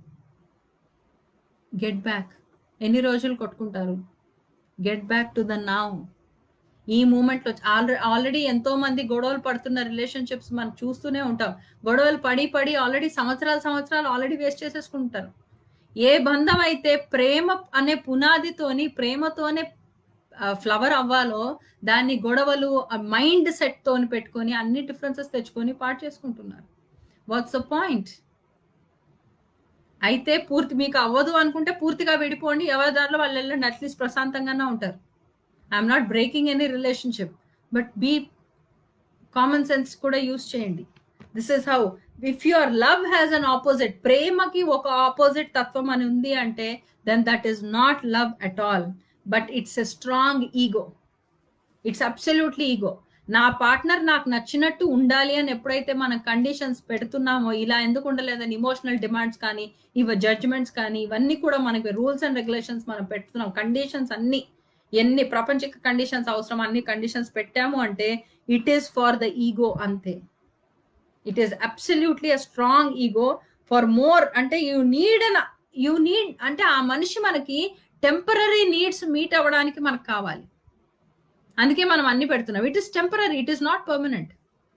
Speaker 1: గెట్ బ్యాక్ ఎన్ని రోజులు కొట్టుకుంటారు get back to the now ఈ మూమెంట్ లో ఆల్రెడీ ఆల్రెడీ ఎంతో మంది గొడవలు పడుతున్న రిలేషన్షిప్స్ మనం చూస్తూనే ఉంటాం గొడవలు పడి పడి ఆల్రెడీ సంవత్సరాలు సంవత్సరాలు ఆల్రెడీ వేస్ట్ చేసేసుకుంటారు ఏ బంధం అయితే ప్రేమ అనే పునాదితోని ప్రేమతోనే ఫ్లవర్ అవ్వాలో దాన్ని గొడవలు మైండ్ సెట్ తోని పెట్టుకొని అన్ని డిఫరెన్సెస్ తెచ్చుకొని పాటు చేసుకుంటున్నారు వాట్స్ ద పాయింట్ అయితే పూర్తి మీకు అవ్వదు అనుకుంటే పూర్తిగా విడిపోండి ఎవరి దారిలో వాళ్ళు వెళ్ళండి అట్లీస్ట్ ప్రశాంతంగానే ఉంటారు I'm not breaking any relationship but be common sense కూడా యూస్ చేయండి this is how if your love has an opposite ప్రేమకి ఒక ఆపోజిట్ తత్వం అని ఉంది అంటే then that is not love at all but it's a strong ego it's absolutely ego నా partner నాకు నచ్చినట్టు ఉండాలి అని ఎప్పుడైతే మనం కండిషన్స్ పెడుతున్నామో ఇలా ఎందుకు ఉండలేదని ఇమోషనల్ డిమాండ్స్ కానీ ఇవ జడ్జ్మెంట్స్ కానీ ఇవన్నీ కూడా మనకి రూల్స్ అండ్ రెగ్యులేషన్స్ మనం పెడుతున్నాం కండిషన్స్ అన్ని ఎన్ని ప్రపంచిక కండిషన్స్ అవసరం అన్ని కండిషన్స్ పెట్టాము అంటే it is for the ego అంతే it is absolutely a strong ego for more అంటే you need an you need అంటే ఆ మనిషి మనకి టెంపరీ నీడ్స్ మీట్ అవ్వడానికి మనకు కావాలి అందుకే మనం అన్ని పెడుతున్నాం it is temporary it is not permanent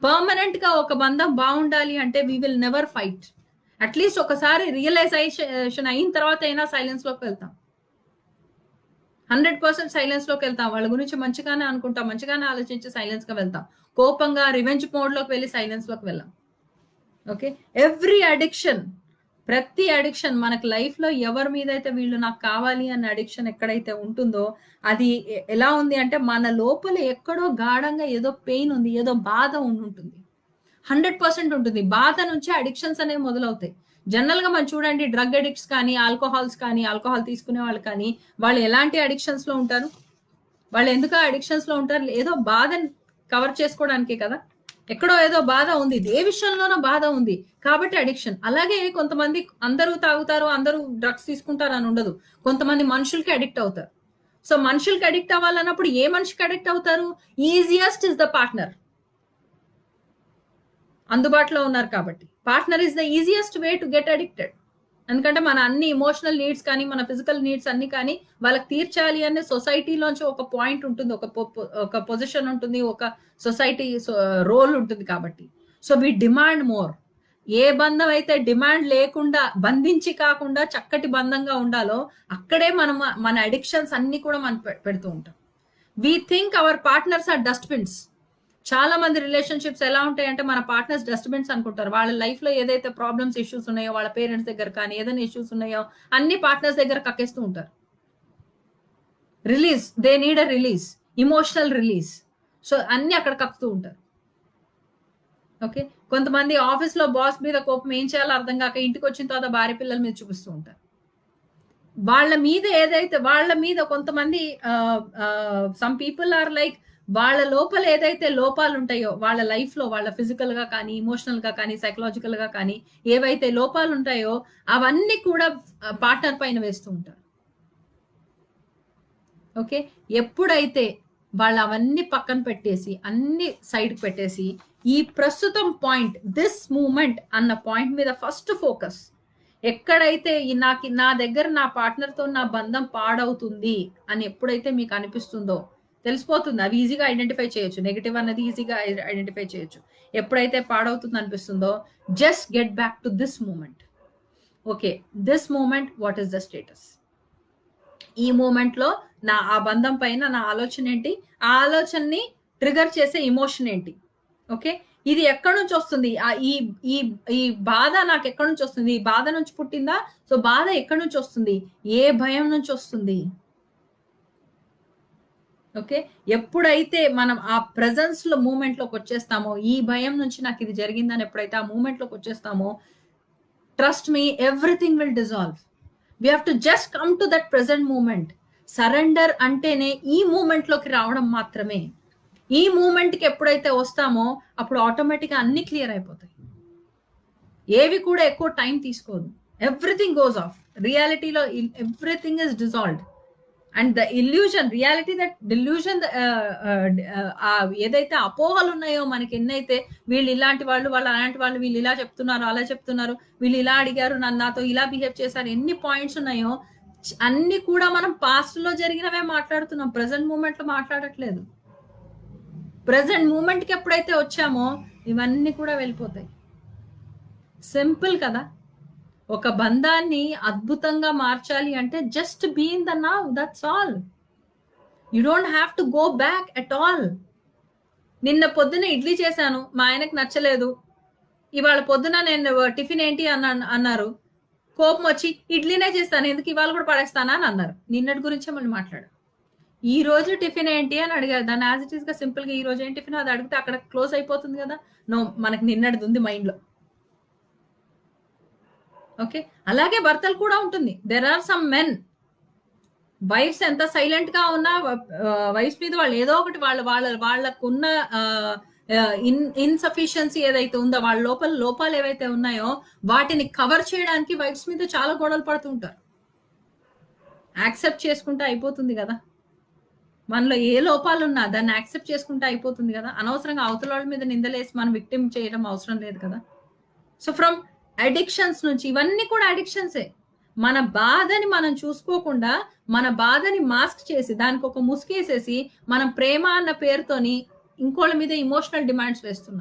Speaker 1: permanent గా ఒక బంధం బాగుండాలి అంటే we will never fight at least ఒకసారి రియలైజేషన్ అయిన తర్వాత అయినా సైలెన్స్ లోకి వెళ్తాం హండ్రెడ్ పర్సెంట్ సైలెన్స్ లోకి వెళ్తాం వాళ్ళ గురించి మంచిగానే అనుకుంటాం మంచిగానే ఆలోచించి సైలెన్స్ గా వెళ్తాం కోపంగా రివెంజ్ మోడ్ లోకి వెళ్ళి సైలెన్స్ లోకి వెళ్ళాం ఓకే ఎవ్రీ అడిక్షన్ ప్రతి అడిక్షన్ మనకు లైఫ్ లో ఎవరి మీద అయితే వీళ్ళు నాకు కావాలి అన్న అడిక్షన్ ఎక్కడైతే ఉంటుందో అది ఎ- ఎలా ఉంది అంటే మన లోపల ఎక్కడో గాఢంగా ఏదో పెయిన్ ఉంది ఏదో బాధ ఉండి ఉంటుంది హండ్రెడ్ పర్సెంట్ ఉంటుంది బాధ నుంచే అడిక్షన్స్ అనేవి మొదలవుతాయి జనరల్ గా మనం చూడండి డ్రగ్ అడిక్ట్స్ కానీ ఆల్కహాల్స్ కానీ ఆల్కహాల్ తీసుకునే వాళ్ళు కానీ వాళ్ళు ఎలాంటి అడిక్షన్స్ లో ఉంటారు వాళ్ళు ఎందుకు అడిక్షన్స్ లో ఉంటారు ఏదో బాధని కవర్ చేసుకోవడానికే కదా ఎక్కడో ఏదో బాధ ఉంది ఏ విషయంలోనో బాధ ఉంది కాబట్టి అడిక్షన్ అలాగే కొంతమంది అందరూ తాగుతారు అందరూ డ్రగ్స్ తీసుకుంటారు అని ఉండదు కొంతమంది మనుషులకి అడిక్ట్ అవుతారు సో మనుషులకి అడిక్ట్ అవ్వాలన్నప్పుడు ఏ మనిషికి అడిక్ట్ అవుతారు ఈజియస్ట్ ఇస్ ద పార్ట్నర్ అందుబాటులో ఉన్నారు కాబట్టి partner is the easiest way to get addicted ఎందుకంటే మన అన్ని ఇమోషనల్ నీడ్స్ కానీ మన ఫిజికల్ నీడ్స్ అన్ని కానీ వాళ్ళకి తీర్చాలి అనే సొసైటీలోంచి ఒక పాయింట్ ఉంటుంది ఒక పొ- ఒక పొజిషన్ ఉంటుంది ఒక సొసైటీ రోల్ ఉంటుంది కాబట్టి సో వి డిమాండ్ మోర్ ఏ బంధం అయితే డిమాండ్ లేకుండా బంధించి కాకుండా చక్కటి బంధంగా ఉండాలో అక్కడే మనం మన అడిక్షన్స్ అన్ని కూడా మనం పె- పెడుతూ ఉంటాం we think our partners are dustbins చాలా మంది రిలేషన్షిప్స్ ఎలా ఉంటాయంటే మన పార్ట్నర్స్ డస్ట్బిన్స్ అనుకుంటారు వాళ్ళ లైఫ్ లో ఏదైతే ప్రాబ్లమ్స్ ఇష్యూస్ ఉన్నాయో వాళ్ళ పేరెంట్స్ దగ్గర కానీ ఏదైనా ఇష్యూస్ ఉన్నాయో అన్ని పార్ట్నర్స్ దగ్గర కక్కేస్తూ ఉంటారు release they need a release emotional release so అన్ని అక్కడ కక్కుతూ ఉంటారు ఓకే కొంతమంది ఆఫీస్ లో బాస్ మీద కోపం ఏం చేయాలో అర్థం కాక ఇంటికి వచ్చిన తర్వాత భార్య పిల్లల మీద చూపిస్తూ ఉంటారు వాళ్ళ మీద ఏదైతే వాళ్ళ మీద కొంతమంది సమ్ పీపుల్ ఆర్ లైక్ వాళ్ళ లోపల ఏదైతే లోపాలు ఉంటాయో వాళ్ళ లైఫ్ లో వాళ్ళ ఫిజికల్ గా కానీ ఇమోషనల్ గా కానీ సైకలాజికల్ గా కానీ ఏవైతే లోపాలు ఉంటాయో అవన్నీ కూడా పార్ట్నర్ పైన వేస్తూ ఉంటారు ఓకే ఎప్పుడైతే వాళ్ళు అవన్నీ పక్కన పెట్టేసి అన్ని సైడ్ పెట్టేసి ఈ ప్రస్తుతం పాయింట్ దిస్ మూమెంట్ అన్న పాయింట్ మీద ఫస్ట్ ఫోకస్ ఎక్కడైతే ఈ నాకు నా దగ్గర నా partner తో నా బంధం పాడవుతుంది అని ఎప్పుడైతే మీకు అనిపిస్తుందో తెలిసిపోతుంది అవి ఈజీగా ఐడెంటిఫై చేయొచ్చు నెగిటివ్ అన్నది ఈజీగా ఐడెంటిఫై చేయొచ్చు ఎప్పుడైతే పాడవుతుంది అనిపిస్తుందో just get back to this moment okay this moment what is the status ఈ మూమెంట్ లో నా ఆ బంధం పైన నా ఆలోచన ఏంటి ఆ ఆలోచనని ట్రిగర్ చేసే ఇమోషన్ ఏంటి ఓకే ఇది ఎక్కడి నుంచి వస్తుంది ఆ ఈ ఈ ఈ బాధ నాకు ఎక్కడి నుంచి వస్తుంది ఈ బాధ నుంచి పుట్టిందా సో బాధ ఎక్కడి నుంచి వస్తుంది ఏ భయం నుంచి వస్తుంది ఓకే ఎప్పుడైతే మనం ఆ ప్రెజెన్స్ లో మూమెంట్ లోకి వచ్చేస్తామో ఈ భయం నుంచి నాకు ఇది జరిగిందని ఎప్పుడైతే ఆ మూమెంట్ లోకి వచ్చేస్తామో trust me everything will dissolve we have to just come to that present moment surrender అంటేనే ఈ మూమెంట్ లోకి రావడం మాత్రమే ఈ మూమెంట్ కి ఎప్పుడైతే వస్తామో అప్పుడు ఆటోమేటిక్ గా అన్ని క్లియర్ అయిపోతాయి ఏవి కూడా ఎక్కువ టైం తీసుకోదు ఎవ్రీథింగ్ గోస్ ఆఫ్ రియాలిటీలో everything is dissolved and the illusion reality that delusion ఏదైతే అపోహలు ఉన్నాయో మనకి ఎన్నైతే వీళ్ళు ఇలాంటి వాళ్ళు వాళ్ళు అలాంటి వాళ్ళు వీళ్ళు ఇలా చెప్తున్నారు అలా చెప్తున్నారు వీళ్ళు ఇలా అడిగారు నన్ను నాతో ఇలా బిహేవ్ చేశారు ఎన్ని పాయింట్స్ ఉన్నాయో చ- అన్ని కూడా మనం పాస్ట్ లో జరిగినవే మాట్లాడుతున్నాం ప్రజెంట్ మూమెంట్ లో మాట్లాడట్లేదు ప్రజెంట్ మూమెంట్ కి ఎప్పుడైతే వచ్చామో ఇవన్నీ కూడా వెళ్ళిపోతాయి సింపుల్ కదా ఒక బంధాన్ని అద్భుతంగా మార్చాలి అంటే just be in the now that's all you don't have to go back at all నిన్న పొద్దున ఇడ్లీ చేశాను మా ఆయనకు నచ్చలేదు ఇవాళ పొద్దున నేను టిఫిన్ ఏంటి అన్న అన్నారు కోపం వచ్చి ఇడ్లీనే చేస్తాను ఎందుకు ఇవాళ కూడా పడేస్తానా అని అన్నారు నిన్నటి గురించే మళ్ళీ మాట్లాడు ఈ రోజు టిఫిన్ ఏంటి అని అడిగారు దాన్ని యాజ్ ఇట్ ఈస్ గా సింపుల్ గా ఈ రోజు ఏం టిఫిన్ అది అడిగితే అక్కడ క్లోజ్ అయిపోతుంది కదా నో మనకి నిన్నటిది ఉంది మైండ్ లో ఓకే అలాగే భర్తలు కూడా ఉంటుంది there are some men wives ఎంత సైలెంట్ గా ఉన్నా వైఫ్స్ మీద వాళ్ళు ఏదో ఒకటి వాళ్ళ వాళ్ళ వాళ్ళకున్న ఇన్ ఇన్సఫిషియన్సీ ఏదైతే ఉందో వాళ్ళ లోపల లోపాలు ఏవైతే ఉన్నాయో వాటిని కవర్ చేయడానికి వైఫ్స్ మీద చాలా గొడవలు పడుతూ ఉంటారు యాక్సెప్ట్ చేసుకుంటే అయిపోతుంది కదా మనలో ఏ లోపాలు ఉన్నా దాన్ని యాక్సెప్ట్ చేసుకుంటే అయిపోతుంది కదా అనవసరంగా అవతల వాళ్ళ మీద నిందలేసి మనం విక్టిమ్ చేయడం అవసరం లేదు కదా సో ఫ్రమ్ అడిక్షన్స్ నుంచి ఇవన్నీ కూడా అడిక్షన్సే మన బాధని మనం చూసుకోకుండా మన బాధని మాస్క్ చేసి దానికి ఒక ముసుగేసేసి మనం ప్రేమ అన్న పేరుతోని ఇంకోళ్ళ మీద ఇమోషనల్ డిమాండ్స్ వేస్తున్నాం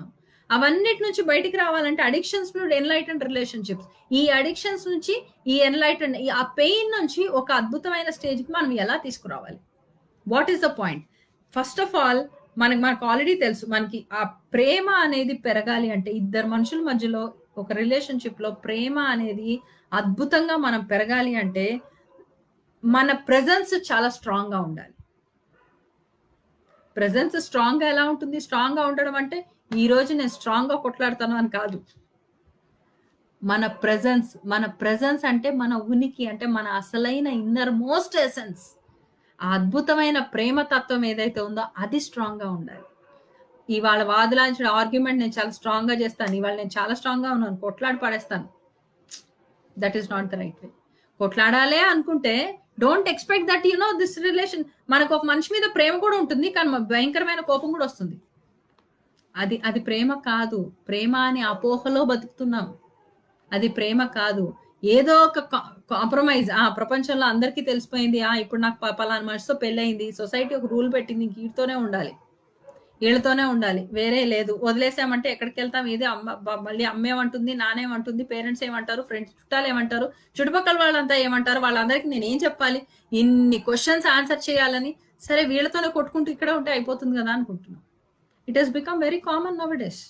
Speaker 1: అవన్నిటి నుంచి బయటికి రావాలంటే అడిక్షన్స్ నుండి ఎన్లైటెండ్ రిలేషన్షిప్స్ ఈ అడిక్షన్స్ నుంచి ఈ ఎన్లైటెండ్ ఆ పెయిన్ నుంచి ఒక అద్భుతమైన స్టేజ్కి మనం ఎలా తీసుకురావాలి what is the point first of all మనకి మనకు ఆల్రెడీ తెలుసు మనకి ఆ ప్రేమ అనేది పెరగాలి అంటే ఇద్దరు మనుషుల మధ్యలో ఒక రిలేషన్షిప్ లో ప్రేమ అనేది అద్భుతంగా మనం పెరగాలి అంటే మన ప్రెజెన్స్ చాలా స్ట్రాంగ్ గా ఉండాలి ప్రెజెన్స్ స్ట్రాంగ్ గా ఎలా ఉంటుంది స్ట్రాంగ్ గా ఉండడం అంటే ఈ రోజు నేను స్ట్రాంగ్ గా కొట్లాడతాను అని కాదు మన ప్రెజెన్స్ మన ప్రెజెన్స్ అంటే మన ఉనికి అంటే మన అసలైన ఇన్నర్ మోస్ట్ ఎసెన్స్ ఆ అద్భుతమైన ప్రేమ తత్వం ఏదైతే ఉందో అది స్ట్రాంగ్ గా ఉండాలి ఇవాళ వాదులాంచిన ఆర్గ్యుమెంట్ నేను చాలా స్ట్రాంగ్ గా చేస్తాను ఇవాళ నేను చాలా స్ట్రాంగ్ గా ఉన్నాను కొట్లాడి పడేస్తాను that is not the right way కొట్లాడాలే అనుకుంటే don't expect that you know this relation మనకు ఒక మనిషి మీద ప్రేమ కూడా ఉంటుంది కానీ భయంకరమైన కోపం కూడా వస్తుంది అది అది ప్రేమ కాదు ప్రేమ అని అపోహలో బతుకుతున్నాం అది ప్రేమ కాదు ఏదో ఒక కాంప్రమైజ్ ఆ ప్రపంచంలో అందరికీ తెలిసిపోయింది ఆ ఇప్పుడు నాకు పలానా మనిషితో పెళ్ళయింది సొసైటీ ఒక రూల్ పెట్టింది వీటితోనే ఉండాలి వీళ్ళతోనే ఉండాలి వేరే లేదు వదిలేసామంటే ఎక్కడికి వెళ్తాం ఇది అమ్మ మళ్ళీ అమ్మేమంటుంది నానేమంటుంది పేరెంట్స్ ఏమంటారు ఫ్రెండ్స్ చుట్టాలు ఏమంటారు చుట్టుపక్కల వాళ్ళంతా ఏమంటారు వాళ్ళందరికీ నేను ఏం చెప్పాలి ఇన్ని క్వశ్చన్స్ ఆన్సర్ చేయాలని సరే వీళ్ళతోనే కొట్టుకుంటూ ఇక్కడే ఉంటే అయిపోతుంది కదా అనుకుంటున్నాం it has become very common nowadays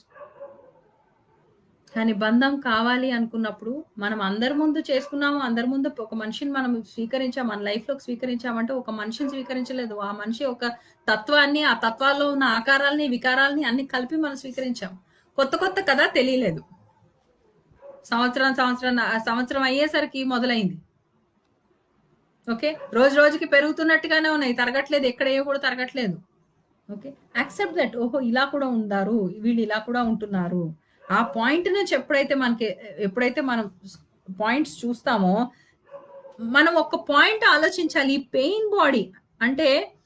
Speaker 1: కానీ బంధం కావాలి అనుకున్నప్పుడు మనం అందరి ముందు చేసుకున్నాము అందరి ముందు ఒక మనిషిని మనం స్వీకరించాం మన లైఫ్ లోకి స్వీకరించామంటే ఒక మనిషిని స్వీకరించలేదు ఆ మనిషి ఒక తత్వాన్ని ఆ తత్వాల్లో ఉన్న ఆకారాలని వికారాలని అన్ని కలిపి మనం స్వీకరించాం కొత్త కొత్త కదా తెలియలేదు సంవత్సరం సంవత్సరం సంవత్సరం అయ్యేసరికి మొదలైంది ఓకే రోజు రోజుకి పెరుగుతున్నట్టుగానే ఉన్నాయి తరగట్లేదు ఎక్కడ ఏ కూడా తరగట్లేదు ఓకే యాక్సెప్ట్ దట్ ఓహో ఇలా కూడా ఉండారు వీళ్ళు ఇలా కూడా ఉంటున్నారు ఆ పాయింట్ నుంచి ఎప్పుడైతే మనకి ఎప్పుడైతే మనం పాయింట్స్ చూస్తామో మనం ఒక పాయింట్ ఆలోచించాలి ఈ పెయిన్ బాడీ అంటే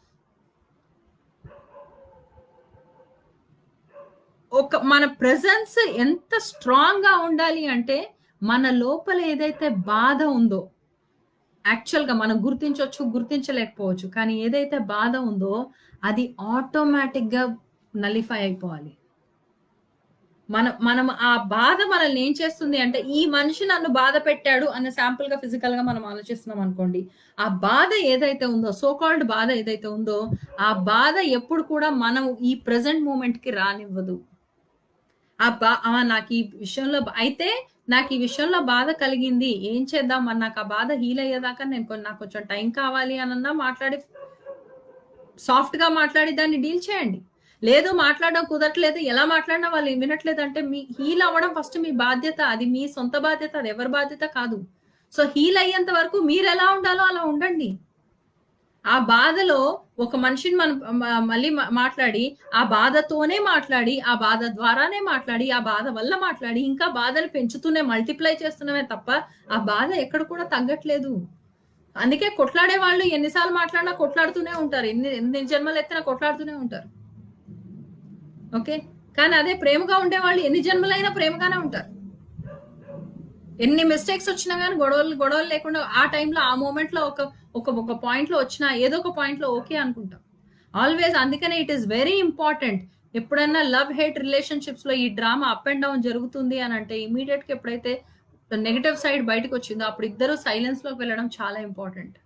Speaker 1: ఒక మన ప్రెజెన్స్ ఎంత స్ట్రాంగ్ గా ఉండాలి అంటే మన లోపల ఏదైతే బాధ ఉందో యాక్చువల్ గా మనం గుర్తించవచ్చు గుర్తించలేకపోవచ్చు కానీ ఏదైతే బాధ ఉందో అది ఆటోమేటిక్ గా నలిఫై అయిపోవాలి మనం మనం ఆ బాధ మనల్ని ఏం చేస్తుంది అంటే ఈ మనిషి నన్ను బాధ పెట్టాడు అన్న శాంపుల్ గా ఫిజికల్ గా మనం ఆలోచిస్తున్నాం అనుకోండి ఆ బాధ ఏదైతే ఉందో సో కాల్డ్ బాధ ఏదైతే ఉందో ఆ బాధ ఎప్పుడు కూడా మనం ఈ ప్రజెంట్ మూమెంట్ కి రానివ్వదు ఆ బా నాకు ఈ విషయంలో అయితే నాకు ఈ విషయంలో బాధ కలిగింది ఏం చేద్దాం మరి నాకు ఆ బాధ హీల్ అయ్యేదాకా నేను నాకు కొంచెం టైం కావాలి అనన్నా మాట్లాడి సాఫ్ట్ గా మాట్లాడి దాన్ని డీల్ చేయండి లేదు మాట్లాడడం కుదరట్లేదు ఎలా మాట్లాడినా వాళ్ళు వినట్లేదు అంటే మీ హీల్ అవ్వడం ఫస్ట్ మీ బాధ్యత అది మీ సొంత బాధ్యత అది ఎవరి బాధ్యత కాదు సో హీల్ అయ్యేంత వరకు మీరు ఎలా ఉండాలో అలా ఉండండి ఆ బాధలో ఒక మనిషిని మనం మళ్ళీ మాట్లాడి ఆ బాధతోనే మాట్లాడి ఆ బాధ ద్వారానే మాట్లాడి ఆ బాధ వల్ల మాట్లాడి ఇంకా బాధలు పెంచుతూనే మల్టిప్లై చేస్తున్నామే తప్ప ఆ బాధ ఎక్కడ కూడా తగ్గట్లేదు అందుకే కొట్లాడే వాళ్ళు ఎన్నిసార్లు మాట్లాడినా కొట్లాడుతూనే ఉంటారు ఎన్ని ఎన్ని జన్మలు ఎత్తినా కొట్లాడుతూనే ఉంటారు ఓకే కానీ అదే ప్రేమగా ఉండే వాళ్ళు ఎన్ని జన్మలైనా ప్రేమగానే ఉంటారు ఎన్ని మిస్టేక్స్ వచ్చినా కానీ గొడవలు గొడవలు లేకుండా ఆ టైంలో ఆ మూమెంట్ లో ఒక ఒక ఒక పాయింట్ లో వచ్చినా ఏదో ఒక పాయింట్ లో ఓకే అనుకుంటాం ఆల్వేస్ అందుకనే ఇట్ ఈస్ వెరీ ఇంపార్టెంట్ ఎప్పుడైనా లవ్ హేట్ రిలేషన్షిప్స్ లో ఈ డ్రామా అప్ అండ్ డౌన్ జరుగుతుంది అని అంటే ఇమీడియట్ గా ఎప్పుడైతే నెగటివ్ సైడ్ బయటకు వచ్చిందో అప్పుడు ఇద్దరు సైలెన్స్ లోకి వెళ్ళడం చాలా important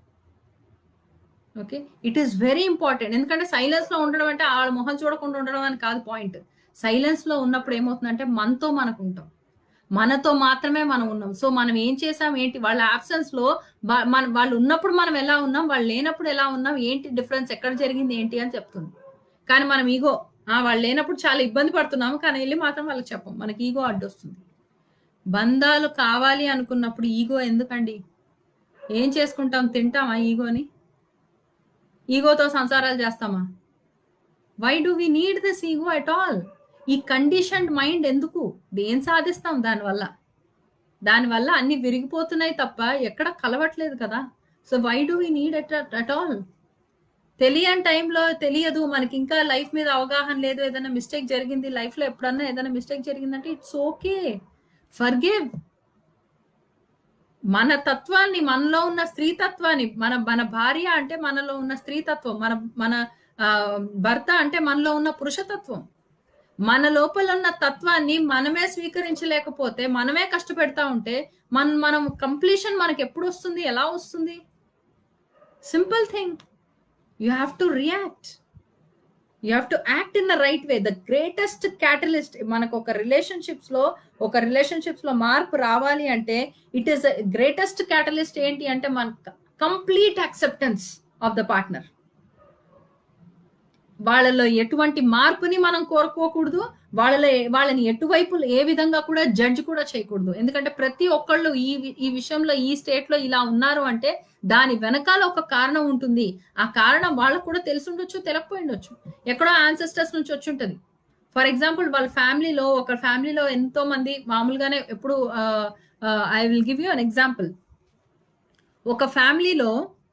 Speaker 1: okay it is very important ఎందుకంటే సైలెన్స్ లో ఉండడం అంటే వాళ్ళ మొహం చూడకుండా ఉండడం అని కాదు పాయింట్ సైలెన్స్ లో ఉన్నప్పుడు ఏమవుతుందంటే మనతో మనకు ఉంటాం మనతో మాత్రమే మనం ఉన్నాం సో మనం ఏం చేసాం ఏంటి వాళ్ళ ఆబ్సెన్స్ లో మన వాళ్ళు ఉన్నప్పుడు మనం ఎలా ఉన్నాం వాళ్ళు లేనప్పుడు ఎలా ఉన్నాం ఏంటి డిఫరెన్స్ ఎక్కడ జరిగింది ఏంటి అని చెప్తుంది కానీ మనం ఈగో వాళ్ళు లేనప్పుడు చాలా ఇబ్బంది పడుతున్నాము కానీ వెళ్ళి మాత్రం వాళ్ళకి చెప్పం మనకి ఈగో అడ్డొస్తుంది బంధాలు కావాలి అనుకున్నప్పుడు ఈగో ఎందుకండి ఏం చేసుకుంటాం తింటామా ఈగోని ఈగోతో సంసారాలు చేస్తామా why do we need this ego at all ఈ కండిషన్డ్ మైండ్ ఎందుకు ఏం సాధిస్తాం దానివల్ల దానివల్ల అన్ని విరిగిపోతున్నాయి తప్ప ఎక్కడ కలవట్లేదు కదా so why do we need at at all తెలియని టైంలో తెలియదు మనకి ఇంకా లైఫ్ మీద అవగాహన లేదు ఏదైనా మిస్టేక్ జరిగింది లైఫ్ లో ఎప్పుడన్నా ఏదైనా మిస్టేక్ జరిగిందంటే ఇట్స్ ఓకే ఫర్గేవ్ మన తత్వాన్ని మనలో ఉన్న స్త్రీ తత్వాన్ని మన మన భార్య అంటే మనలో ఉన్న స్త్రీ తత్వం మన మన భర్త అంటే మనలో ఉన్న పురుషతత్వం మన లోపల ఉన్న తత్వాన్ని మనమే స్వీకరించలేకపోతే మనమే కష్టపెడతా ఉంటే మన మనం కంప్లీషన్ మనకి ఎప్పుడు వస్తుంది ఎలా వస్తుంది simple thing you have to react you have to act in the right way the greatest catalyst మనకు ఒక రిలేషన్షిప్స్ లో ఒక రిలేషన్షిప్స్ లో మార్పు రావాలి అంటే ఇట్ ఈస్ గ్రేటెస్ట్ క్యాటలిస్ట్ ఏంటి అంటే మన complete acceptance of the partner వాళ్ళలో ఎటువంటి మార్పుని మనం కోరుకోకూడదు వాళ్ళలో వాళ్ళని ఎటువైపు ఏ విధంగా కూడా జడ్జ్ కూడా చేయకూడదు ఎందుకంటే ప్రతి ఒక్కళ్ళు ఈ ఈ విషయంలో ఈ స్టేట్ లో ఇలా ఉన్నారు అంటే దాని వెనకాల ఒక కారణం ఉంటుంది ఆ కారణం వాళ్ళకు కూడా తెలిసి ఉండొచ్చు తెలియకపోయి ఉండొచ్చు ఎక్కడో ఆన్సెస్టర్స్ నుంచి వచ్చి ఉంటుంది ఫర్ ఎగ్జాంపుల్ వాళ్ళ ఫ్యామిలీలో ఒక ఫ్యామిలీలో ఎంతో మంది మామూలుగానే ఎప్పుడు I will give you an example ఒక ఫ్యామిలీలో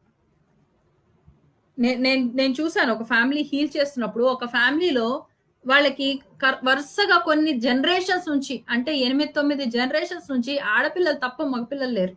Speaker 1: నేను నేను చూసాను ఒక ఫ్యామిలీ హీల్ చేస్తున్నప్పుడు ఒక ఫ్యామిలీలో వాళ్ళకి వరుసగా కొన్ని జనరేషన్స్ నుంచి అంటే ఎనిమిది తొమ్మిది జనరేషన్స్ నుంచి ఆడపిల్లలు తప్ప మగపిల్లలు లేరు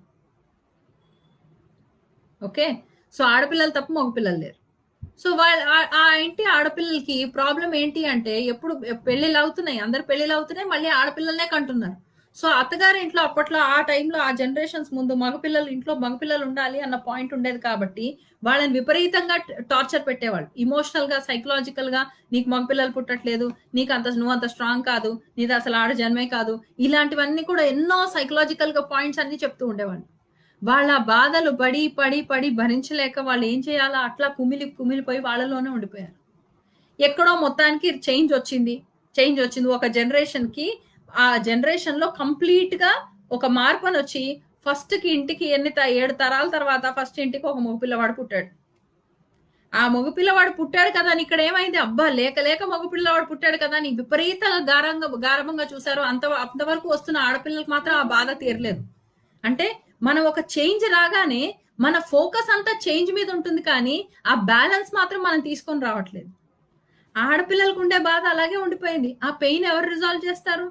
Speaker 1: ఓకే సో ఆడపిల్లలు తప్ప మగపిల్లలు లేరు సో వాళ్ళ ఆ ఇంటి ఆడపిల్లలకి ప్రాబ్లం ఏంటి అంటే ఎప్పుడు పెళ్లిళ్ళు అవుతున్నాయి అందరు పెళ్లిళ్ళు అవుతున్నాయి మళ్ళీ ఆడపిల్లలనే కంటున్నారు సో అత్తగారి ఇంట్లో అప్పట్లో ఆ టైంలో ఆ జనరేషన్స్ ముందు మగపిల్లలు ఇంట్లో మగపిల్లలు ఉండాలి అన్న పాయింట్ ఉండేది కాబట్టి వాళ్ళని విపరీతంగా టార్చర్ పెట్టేవాళ్ళు ఇమోషనల్ గా సైకలాజికల్ గా నీకు మగపిల్లలు పుట్టట్లేదు నీకు అంత నువ్వు అంత స్ట్రాంగ్ కాదు నీది అసలు ఆడ జన్మే కాదు ఇలాంటివన్నీ కూడా ఎన్నో సైకలాజికల్ గా పాయింట్స్ అన్ని చెప్తూ ఉండేవాళ్ళు వాళ్ళ బాధలు పడి పడి పడి భరించలేక వాళ్ళు ఏం చేయాలో అట్లా కుమిలి కుమిలిపోయి వాళ్ళలోనే ఉండిపోయారు ఎక్కడో మొత్తానికి చేంజ్ వచ్చింది చేంజ్ వచ్చింది ఒక జనరేషన్ కి ఆ జనరేషన్ లో కంప్లీట్ గా ఒక మార్పు అని వచ్చి ఫస్ట్ కి ఇంటికి ఎన్ని ఏడు తరాల తర్వాత ఫస్ట్ ఇంటికి ఒక మగపిల్లవాడు పుట్టాడు ఆ మగపిల్లవాడు పుట్టాడు కదా అని ఇక్కడ ఏమైంది అబ్బా లేక లేక మగపిల్లవాడు పుట్టాడు కదా అని విపరీతంగా గారంగా గారభంగా చూసారు అంత అంతవరకు వస్తున్న ఆడపిల్లలకు మాత్రం ఆ బాధ తీరలేదు అంటే మనం ఒక చేంజ్ రాగానే మన ఫోకస్ అంతా చేంజ్ మీద ఉంటుంది కానీ ఆ బ్యాలెన్స్ మాత్రం మనం తీసుకొని రావట్లేదు ఆడపిల్లలకు ఉండే బాధ అలాగే ఉండిపోయింది ఆ పెయిన్ ఎవరు రిజాల్వ్ చేస్తారు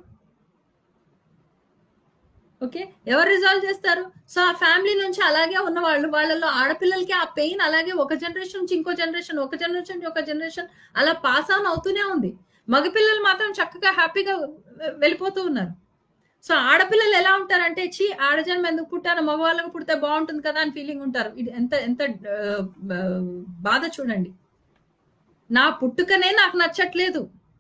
Speaker 1: ఓకే ఎవరు రిజాల్వ్ చేస్తారు సో ఆ ఫ్యామిలీ నుంచి అలాగే ఉన్న వాళ్ళు వాళ్ళలో ఆడపిల్లలకి ఆ పెయిన్ అలాగే ఒక జనరేషన్ నుంచి ఇంకో జనరేషన్ ఒక జనరేషన్ నుంచి ఒక జనరేషన్ అలా పాస్ ఆన్ అవుతూనే ఉంది మగపిల్లలు మాత్రం చక్కగా హ్యాపీగా వెళ్ళిపోతూ ఉన్నారు సో ఆడపిల్లలు ఎలా ఉంటారంటే చి ఆడజన్మ ఎందుకు పుట్టారో మగవాళ్ళకు పుడితే బాగుంటుంది కదా అని ఫీలింగ్ ఉంటారు ఇది ఎంత ఎంత బాధ చూడండి నా పుట్టుకనే నాకు నచ్చట్లేదు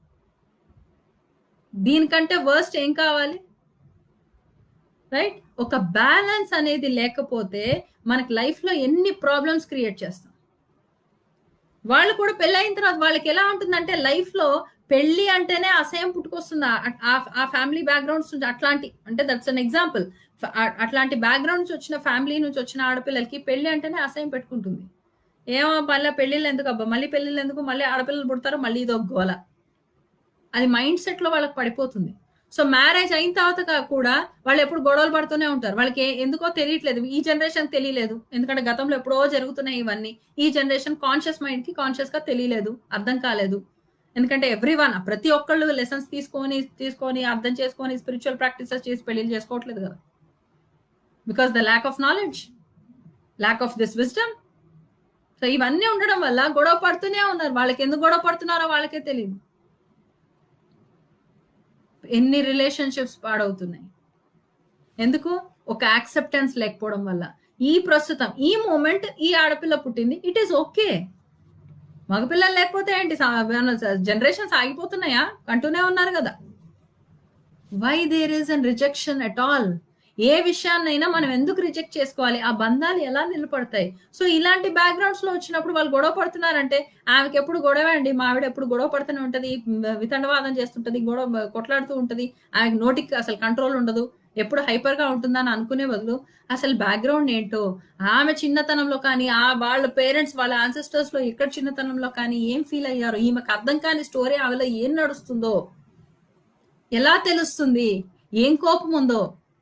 Speaker 1: దీనికంటే వర్స్ట్ ఏం కావాలి రైట్ ఒక బ్యాలెన్స్ అనేది లేకపోతే మనకి లైఫ్ లో ఎన్ని ప్రాబ్లమ్స్ క్రియేట్ చేస్తాం వాళ్ళు కూడా పెళ్ళైన తర్వాత వాళ్ళకి ఎలా ఉంటుందంటే లైఫ్ లో పెళ్లి అంటేనే అసహ్యం పుట్టుకొస్తుంది ఆ ఫ్యామిలీ బ్యాక్గ్రౌండ్స్ నుంచి అట్లాంటి అంటే దట్స్ అన్ ఎగ్జాంపుల్ అట్లాంటి బ్యాక్గ్రౌండ్ నుంచి వచ్చిన ఫ్యామిలీ నుంచి వచ్చిన ఆడపిల్లలకి పెళ్లి అంటేనే అసహ్యం పెట్టుకుంటుంది ఏమో మళ్ళీ పెళ్లిళ్ళు ఎందుకు అబ్బా మళ్ళీ పెళ్లిళ్ళు ఎందుకు మళ్ళీ ఆడపిల్లలు పుడతారు మళ్ళీ ఇది ఒక గోల అది మైండ్ సెట్ లో వాళ్ళకి పడిపోతుంది సో మ్యారేజ్ అయిన తర్వాత కూడా వాళ్ళు ఎప్పుడు గొడవలు పడుతూనే ఉంటారు వాళ్ళకి ఎందుకో తెలియట్లేదు ఈ జనరేషన్ తెలియలేదు ఎందుకంటే గతంలో ఎప్పుడో జరుగుతున్నాయి ఇవన్నీ ఈ జనరేషన్ కాన్షియస్ మైండ్ కి కాన్షియస్ గా తెలియలేదు అర్థం కాలేదు ఎందుకంటే ఎవ్రీ వన్ ప్రతి ఒక్కళ్ళు లెసన్స్ తీసుకొని తీసుకొని అర్థం చేసుకొని స్పిరిచువల్ ప్రాక్టీసెస్ చేసి పెళ్లి చేసుకోవట్లేదు కదా because the lack of knowledge lack of this wisdom so ఇవన్నీ ఉండడం వల్ల గొడవ పడుతూనే ఉన్నారు వాళ్ళకి ఎందుకు గొడవ పడుతున్నారో వాళ్ళకే తెలియదు ఎన్ని రిలేషన్షిప్స్ పాడవుతున్నాయి ఎందుకు ఒక యాక్సెప్టెన్స్ లేకపోవడం వల్ల ఈ ప్రస్తుతం ఈ మూమెంట్ ఈ ఆడపిల్ల పుట్టింది ఇట్ ఈస్ ఓకే మగపిల్లలు లేకపోతే ఏంటి జనరేషన్స్ ఆగిపోతున్నాయా అంటూనే ఉన్నారు కదా why there is an rejection at all ఏ విషయాన్నైనా మనం ఎందుకు రిజెక్ట్ చేసుకోవాలి ఆ బంధాలు ఎలా నిలబడతాయి సో ఇలాంటి బ్యాక్గ్రౌండ్స్ లో వచ్చినప్పుడు వాళ్ళు గొడవ పడుతున్నారంటే ఆమెకి ఎప్పుడు గొడవ అండి మా ఆవిడ ఎప్పుడు గొడవ పడుతూనే ఉంటది వితండవాదం చేస్తుంటది గొడవ కొట్లాడుతూ ఉంటది ఆమెకి నోటికి అసలు కంట్రోల్ ఉండదు ఎప్పుడు హైపర్ గా ఉంటుందని అనుకునే బదులు అసలు బ్యాక్గ్రౌండ్ ఏంటో ఆమె చిన్నతనంలో కానీ ఆ వాళ్ళ పేరెంట్స్ వాళ్ళ ఆన్సెస్టర్స్ లో ఇక్కడ చిన్నతనంలో కానీ ఏం ఫీల్ అయ్యారో ఈమెకు అర్థం కాని స్టోరీ ఆమెలో ఏం నడుస్తుందో ఎలా తెలుస్తుంది ఏం కోపం ఉందో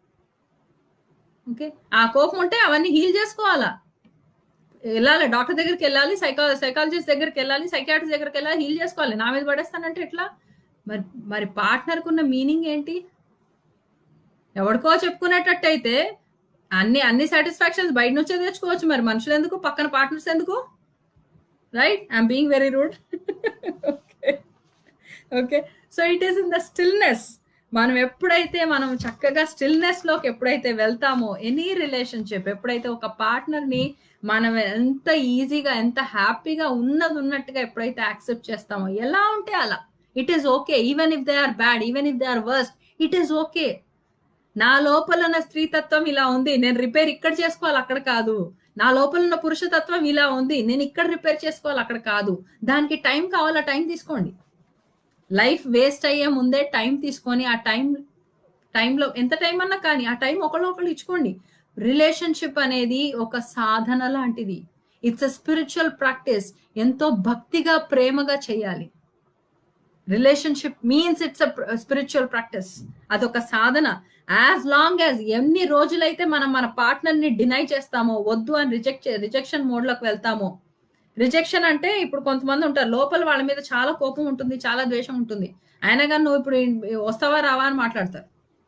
Speaker 1: ఓకే ఆ కోపం ఉంటే అవన్నీ హీల్ చేసుకోవాలా వెళ్ళాలి డాక్టర్ దగ్గరికి వెళ్ళాలి సైకా సైకాలజిస్ట్ దగ్గరికి వెళ్ళాలి సైకాట్రిస్ట్ దగ్గరికి వెళ్ళాలి హీల్ చేసుకోవాలి నా మీద పడేస్తానంటే ఎట్లా మరి మరి పార్ట్నర్కి ఉన్న మీనింగ్ ఏంటి ఎవరికో చెప్పుకునేటట్టు అయితే అన్ని అన్ని సాటిస్ఫాక్షన్స్ బయట నుంచే తెచ్చుకోవచ్చు మరి మనుషులు ఎందుకు పక్కన పార్ట్నర్స్ ఎందుకు right I'm being very rude okay so it is in the stillness మనం ఎప్పుడైతే మనం చక్కగా స్టిల్నెస్ లోకి ఎప్పుడైతే వెళ్తామో ఎనీ రిలేషన్షిప్ ఎప్పుడైతే ఒక పార్ట్నర్ ని మనం ఎంత ఈజీగా ఎంత హ్యాపీగా ఉన్నది ఉన్నట్టుగా ఎప్పుడైతే యాక్సెప్ట్ చేస్తామో ఎలా ఉంటే అలా it is okay even if they are bad even if they are worst it is okay నా లోపల ఉన్న స్త్రీతత్వం ఇలా ఉంది నేను రిపేర్ ఇక్కడ చేసుకోవాలి అక్కడ కాదు నా లోపల ఉన్న పురుషతత్వం ఇలా ఉంది నేను ఇక్కడ రిపేర్ చేసుకోవాలి అక్కడ కాదు దానికి టైం కావాలా టైం తీసుకోండి లైఫ్ వేస్ట్ అయ్యే ముందే టైం తీసుకొని ఆ టైం టైంలో ఎంత టైం అన్నా కానీ ఆ టైం ఒకళ్ళు ఒకళ్ళు ఇచ్చుకోండి రిలేషన్షిప్ అనేది ఒక సాధన లాంటిది ఇట్స్ అ స్పిరిచువల్ ప్రాక్టీస్ ఎంతో భక్తిగా ప్రేమగా చేయాలి relationship means it's a spiritual practice అదొక సాధన యాజ్ లాంగ్ యాజ్ ఎన్ని రోజులైతే మనం మన పార్ట్నర్ ని డినై చేస్తామో వద్దు అని రిజెక్ట్ రిజెక్షన్ మోడ్ లోకి వెళ్తామో రిజెక్షన్ అంటే ఇప్పుడు కొంతమంది ఉంటారు లోపల వాళ్ళ మీద చాలా కోపం ఉంటుంది చాలా ద్వేషం ఉంటుంది అయినా కానీ నువ్వు ఇప్పుడు వస్తావా రావా అని మాట్లాడతారు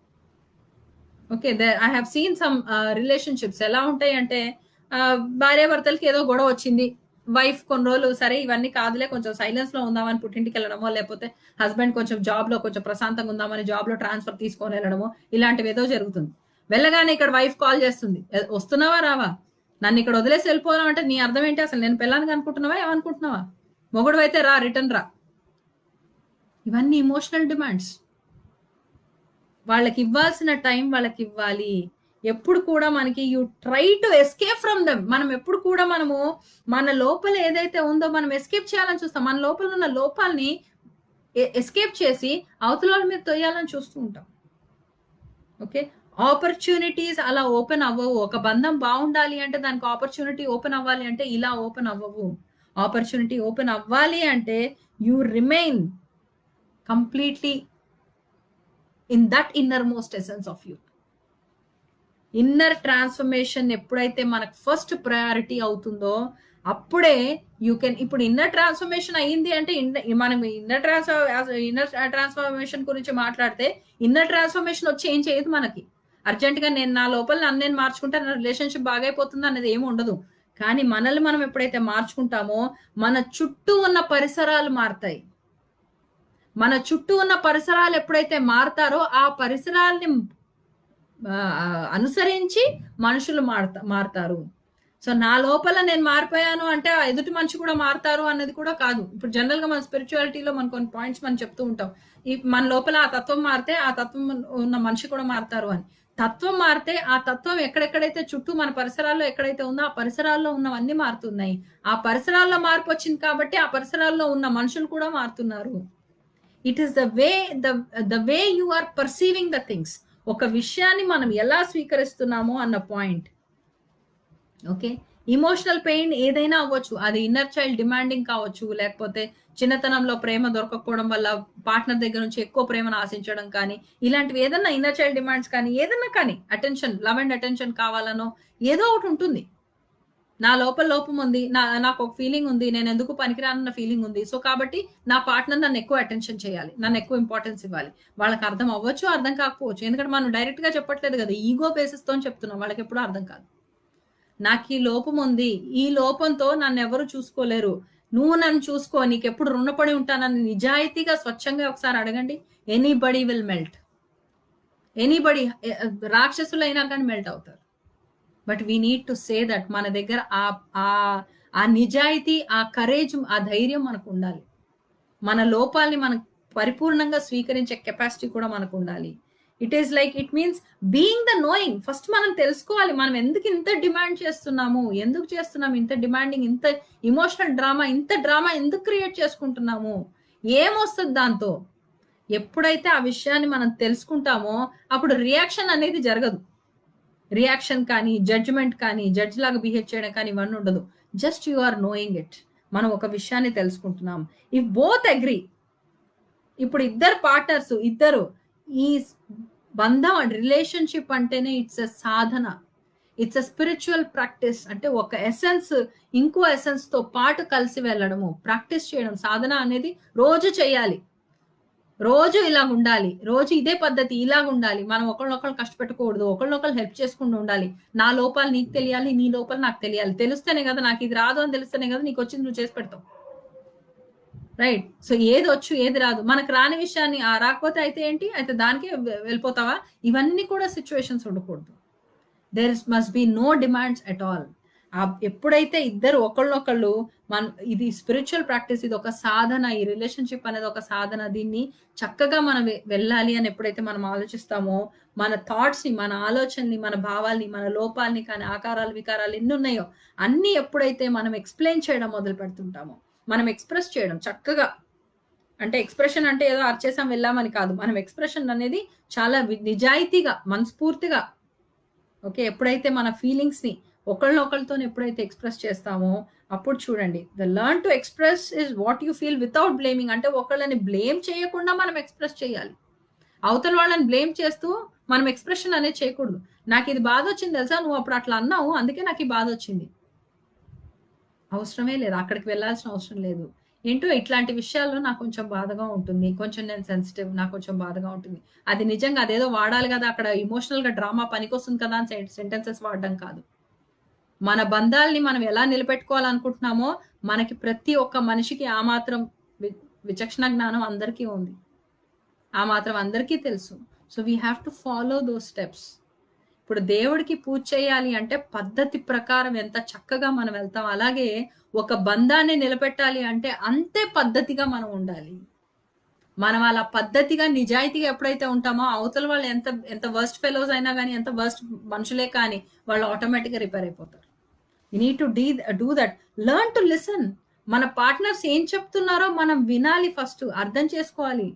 Speaker 1: okay I have seen some relationships ఎలా ఉంటాయి అంటే భార్య భర్తలకి ఏదో గొడవ వచ్చింది వైఫ్ కొన్ని రోజులు సరే ఇవన్నీ కాదులే కొంచెం సైలెన్స్ లో ఉందామని పుట్టింటికి వెళ్ళడమో లేకపోతే హస్బెండ్ కొంచెం జాబ్ లో కొంచెం ప్రశాంతంగా ఉందామని జాబ్ లో ట్రాన్స్ఫర్ తీసుకొని వెళ్ళడమో ఇలాంటివి ఏదో జరుగుతుంది వెళ్ళగానే ఇక్కడ వైఫ్ కాల్ చేస్తుంది వస్తున్నావా రావా నన్ను ఇక్కడ వదిలేసి వెళ్ళిపోవడం అంటే నీ అర్థం ఏంటి అసలు నేను పెళ్ళానికి అనుకుంటున్నావా ఏమనుకుంటున్నావా మొగుడు అయితే రా రిటర్న్ రా ఇవన్నీ ఇమోషనల్ డిమాండ్స్ వాళ్ళకి ఇవ్వాల్సిన టైం వాళ్ళకి ఇవ్వాలి ఎప్పుడు కూడా మనకి you try to escape from them మనం ఎప్పుడు కూడా మనము మన లోపల ఏదైతే ఉందో మనం ఎస్కేప్ చేయాలని చూస్తాం మన లోపల ఉన్న లోపాలని ఎస్కేప్ చేసి అవతల వాళ్ళ మీద తొయ్యాలని చూస్తూ ఉంటాం ఓకే ఆపర్చునిటీస్ అలా ఓపెన్ అవ్వవు ఒక బంధం బాగుండాలి అంటే దానికి ఆపర్చునిటీ ఓపెన్ అవ్వాలి అంటే ఇలా ఓపెన్ అవ్వవు ఆపర్చునిటీ ఓపెన్ అవ్వాలి అంటే you remain completely in that innermost essence of you inner transformation ఎప్పుడైతే మనకు ఫస్ట్ ప్రయారిటీ అవుతుందో అప్పుడే యూ కెన్ ఇప్పుడు ఇన్నర్ ట్రాన్స్ఫర్మేషన్ అయ్యింది అంటే మనం ఇన్నర్ ట్రాన్స్ఫర్ ఇన్నర్ ట్రాన్స్ఫర్మేషన్ గురించి మాట్లాడితే ఇన్నర్ ట్రాన్స్ఫర్మేషన్ వచ్చి ఏం చేయదు మనకి అర్జెంట్ గా నేను నా లోపల నన్ను నేను మార్చుకుంటే నా రిలేషన్షిప్ బాగైపోతుంది అనేది ఏమి ఉండదు కానీ మనల్ని మనం ఎప్పుడైతే మార్చుకుంటామో మన చుట్టూ ఉన్న పరిసరాలు మారుతాయి మన చుట్టూ ఉన్న పరిసరాలు ఎప్పుడైతే మారుతారో ఆ పరిసరాల్ని అనుసరించి మనుషులు మారుతా మారుతారు సో నా లోపల నేను మారిపోయాను అంటే ఆ ఎదుటి మనిషి కూడా మారుతారు అన్నది కూడా కాదు ఇప్పుడు జనరల్ గా మన స్పిరిచువాలిటీలో మన కొన్ని పాయింట్స్ మనం చెప్తూ ఉంటాం ఈ మన లోపల ఆ తత్వం మారితే ఆ తత్వం ఉన్న మనిషి కూడా మారుతారు అని తత్వం మారితే ఆ తత్వం ఎక్కడెక్కడైతే చుట్టూ మన పరిసరాల్లో ఎక్కడైతే ఉందో ఆ పరిసరాల్లో ఉన్నవన్నీ మారుతున్నాయి ఆ పరిసరాల్లో మార్పు వచ్చింది కాబట్టి ఆ పరిసరాల్లో ఉన్న మనుషులు కూడా మారుతున్నారు it is the way the the way you are perceiving the things ఒక విషయాన్ని మనం ఎలా స్వీకరిస్తున్నామో అన్న పాయింట్ ఓకే ఇమోషనల్ పెయిన్ ఏదైనా అవ్వచ్చు అది ఇన్నర్ చైల్డ్ డిమాండింగ్ కావచ్చు లేకపోతే చిన్నతనంలో ప్రేమ దొరకకపోవడం వల్ల పార్ట్నర్ దగ్గర నుంచి ఎక్కువ ప్రేమను ఆశించడం కానీ ఇలాంటివి ఏదన్నా ఇన్నర్ చైల్డ్ డిమాండ్స్ కానీ ఏదన్నా కానీ అటెన్షన్ లవ్ అండ్ అటెన్షన్ కావాలనో ఏదో ఒకటి ఉంటుంది నా లోపల లోపం ఉంది నా నాకు ఒక ఫీలింగ్ ఉంది నేను ఎందుకు పనికిరానన్న ఫీలింగ్ ఉంది సో కాబట్టి నా పార్ట్నర్ నన్ను ఎక్కువ అటెన్షన్ చేయాలి నన్ను ఎక్కువ ఇంపార్టెన్స్ ఇవ్వాలి వాళ్ళకి అర్థం అవ్వచ్చు అర్థం కాకపోవచ్చు ఎందుకంటే మనం డైరెక్ట్ గా చెప్పట్లేదు కదా ఈగో బేసిస్ తో చెప్తున్నాం వాళ్ళకి ఎప్పుడు అర్థం కాదు నాకు ఈ లోపం ఉంది ఈ లోపంతో నన్ను ఎవరు చూసుకోలేరు నువ్వు నన్ను చూసుకో నీకు ఎప్పుడు రుణపడి ఉంటానని నిజాయితీగా స్వచ్ఛంగా ఒకసారి అడగండి ఎనీబడి విల్ మెల్ట్ ఎనీబడి రాక్షసులైనా కానీ మెల్ట్ అవుతారు but we need to say that మన దగ్గర ఆ ఆ నిజాయితీ ఆ కరేజ్ ఆ ధైర్యం మనకు ఉండాలి మన లోపాలని మనం పరిపూర్ణంగా స్వీకరించే కెపాసిటీ కూడా మనకు ఉండాలి it is like it means being the knowing first మనం తెలుసుకోవాలి మనం ఎందుకు ఇంత డిమాండ్ చేస్తున్నాము ఎందుకు చేస్తున్నాము ఇంత డిమాండింగ్ ఇంత ఇమోషనల్ డ్రామా ఇంత డ్రామా ఎందుకు క్రియేట్ చేసుకుంటున్నాము ఏమొస్తుంది దాంతో ఎప్పుడైతే ఆ విషయాన్ని మనం తెలుసుకుంటామో అప్పుడు రియాక్షన్ అనేది జరగదు రియాక్షన్ కానీ జడ్జిమెంట్ కానీ జడ్జ్ లాగా బిహేవ్ చేయడం కానీ ఇవన్నీ ఉండదు just you are knowing it మనం ఒక విషయాన్ని తెలుసుకుంటున్నాం ఇఫ్ బోత్ అగ్రి ఇప్పుడు ఇద్దరు పార్ట్నర్స్ ఇద్దరు ఈ బంధం రిలేషన్షిప్ అంటేనే ఇట్స్ ఎ సాధన ఇట్స్ ఎ స్పిరిచువల్ ప్రాక్టీస్ అంటే ఒక ఎసెన్స్ ఇంకో ఎసెన్స్ తో పాటు కలిసి వెళ్ళడము ప్రాక్టీస్ చేయడం సాధన అనేది రోజు చేయాలి రోజు ఇలా ఉండాలి రోజు ఇదే పద్ధతి ఇలాగ ఉండాలి మనం ఒకళ్ళనొకళ్ళు కష్టపెట్టకూడదు ఒకళ్ళనొకళ్ళు హెల్ప్ చేసుకుంటూ ఉండాలి నా లోపాలు నీకు తెలియాలి నీ లోపల నాకు తెలియాలి తెలుస్తేనే కదా నాకు ఇది రాదు అని తెలుస్తేనే కదా నీకు వచ్చింది నువ్వు చేసి పెడతావు రైట్ సో ఏది వచ్చు ఏది రాదు మనకు రాని విషయాన్ని ఆ రాకపోతే అయితే ఏంటి అయితే దానికే వె- వెళ్ళిపోతావా ఇవన్నీ కూడా సిచ్యువేషన్స్ ఉండకూడదు there must be no demands at all ఎప్పుడైతే ఇద్దరు ఒకళ్ళొకళ్ళు మన ఇది స్పిరిచువల్ ప్రాక్టీస్ ఇది ఒక సాధన ఈ రిలేషన్షిప్ అనేది ఒక సాధన దీన్ని చక్కగా మనం వె- వెళ్ళాలి అని ఎప్పుడైతే మనం ఆలోచిస్తామో మన థాట్స్ ని మన ఆలోచనని మన భావాల్ని మన లోపాలని కానీ ఆకారాలు వికారాలు ఎన్ని ఉన్నాయో అన్ని ఎప్పుడైతే మనం ఎక్స్ప్లెయిన్ చేయడం మొదలు పెడుతుంటామో మనం ఎక్స్ప్రెస్ చేయడం చక్కగా అంటే ఎక్స్ప్రెషన్ అంటే ఏదో అర్చేసాం వెళ్ళామని కాదు మనం ఎక్స్ప్రెషన్ అనేది చాలా వి- నిజాయితీగా మనస్ఫూర్తిగా ఓకే ఎప్పుడైతే మన ఫీలింగ్స్ ని ఒకళ్ళనొకళ్ళతో ఎప్పుడైతే ఎక్స్ప్రెస్ చేస్తామో అప్పుడు చూడండి the learn to express is what you feel without blaming అంటే ఒకళ్ళని బ్లేమ్ చేయకుండా మనం ఎక్స్ప్రెస్ చేయాలి అవతల వాళ్ళని బ్లేమ్ చేస్తూ మనం ఎక్స్ప్రెషన్ అనేది చేయకూడదు నాకు ఇది బాధ వచ్చింది తెలుసా నువ్వు అప్పుడు అట్లా అన్నావు అందుకే నాకు ఈ బాధ వచ్చింది అవసరమే లేదు అక్కడికి వెళ్ళాల్సిన అవసరం లేదు ఏంటో ఇట్లాంటి విషయాల్లో నాకు కొంచెం బాధగా ఉంటుంది కొంచెం నేను సెన్సిటివ్ నాకు కొంచెం బాధగా ఉంటుంది అది నిజంగా అదేదో వాడాలి కదా అక్కడ ఇమోషనల్ గా డ్రామా పనికొస్తుంది కదా అని సెంటెన్సెస్ వాడడం కాదు మన బంధాల్ని మనం ఎలా నిలబెట్టుకోవాలనుకుంటున్నామో మనకి ప్రతి ఒక్క మనిషికి ఆ మాత్రం వి- విచక్షణ జ్ఞానం అందరికీ ఉంది ఆ మాత్రం అందరికీ తెలుసు so we have to follow those steps ఇప్పుడు దేవుడికి పూజ చేయాలి అంటే పద్ధతి ప్రకారం ఎంత చక్కగా మనం వెళ్తాం అలాగే ఒక బంధాన్ని నిలబెట్టాలి అంటే అంతే పద్ధతిగా మనం ఉండాలి మనం అలా పద్ధతిగా నిజాయితీగా ఎప్పుడైతే ఉంటామో అవతల వాళ్ళు ఎంత ఎంత వర్స్ట్ ఫెలోస్ అయినా కానీ ఎంత వర్స్ట్ మనుషులే కానీ వాళ్ళు ఆటోమేటిక్గా రిపేర్ అయిపోతారు యూ నీడ్ టు డీ do that learn to listen మన పార్ట్నర్స్ ఏం చెప్తున్నారో మనం వినాలి ఫస్ట్ అర్థం చేసుకోవాలి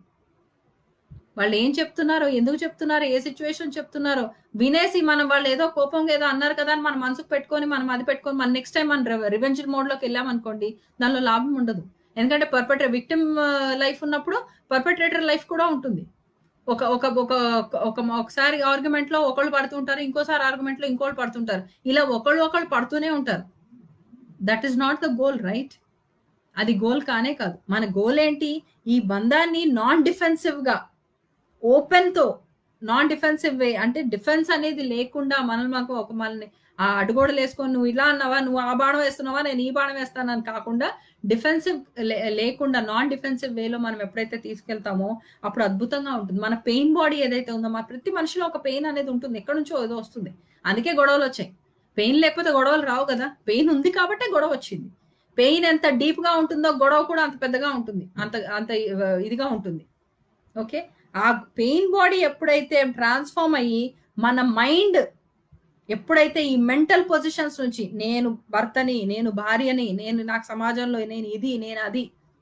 Speaker 1: వాళ్ళు ఏం చెప్తున్నారో ఎందుకు చెప్తున్నారో ఏ సిచ్యువేషన్ చెప్తున్నారో వినేసి మనం వాళ్ళు ఏదో కోపంగా ఏదో అన్నారు కదా అని మన మనసుకు పెట్టుకొని మనం అది పెట్టుకొని మన నెక్స్ట్ టైం మన రివెంజ్ మోడ్ లోకి వెళ్ళామనుకోండి దానిలో లాభం ఉండదు ఎందుకంటే పర్పట్రే విక్టిమ్ లైఫ్ ఉన్నప్పుడు పర్పట్రేటర్ లైఫ్ కూడా ఉంటుంది ఒక ఒక ఒక ఒక ఒకసారి ఆర్గ్యుమెంట్ లో ఒకళ్ళు పడుతుంటారు ఇంకోసారి ఆర్గ్యుమెంట్ లో ఇంకోళ్ళు పడుతుంటారు ఇలా ఒకళ్ళు ఒకళ్ళు పడుతూనే ఉంటారు that is not the goal right అది గోల్ కానే కాదు మన గోల్ ఏంటి ఈ బంధాన్ని నాన్ డిఫెన్సివ్ గా ఓపెన్ తో నాన్ డిఫెన్సివ్ వే అంటే డిఫెన్స్ అనేది లేకుండా మనల్ని మాకు ఒక మనల్ని ఆ అడుగోడలు వేసుకొని నువ్వు ఇలా అన్నావా నువ్వు ఆ బాణం వేస్తున్నావా నేను ఈ బాణం వేస్తానని కాకుండా డిఫెన్సివ్ లేకుండా నాన్ డిఫెన్సివ్ వేలో మనం ఎప్పుడైతే తీసుకెళ్తామో అప్పుడు అద్భుతంగా ఉంటుంది మన పెయిన్ బాడీ ఏదైతే ఉందో మన ప్రతి మనిషిలో ఒక పెయిన్ అనేది ఉంటుంది ఎక్కడి నుంచో ఏదో వస్తుంది అందుకే గొడవలు వచ్చాయి పెయిన్ లేకపోతే గొడవలు రావు కదా పెయిన్ ఉంది కాబట్టే గొడవ వచ్చింది పెయిన్ ఎంత డీప్ గా ఉంటుందో గొడవ కూడా అంత పెద్దగా ఉంటుంది అంత అంత ఇదిగా ఉంటుంది ఓకే ఆ పెయిన్ బాడీ ఎప్పుడైతే ట్రాన్స్ఫార్మ్ అయ్యి మన మైండ్ ఎప్పుడైతే ఈ మెంటల్ పొజిషన్స్ నుంచి నేను భర్తని నేను భార్యని నేను నాకు సమాజంలో నేను ఇది నేను అది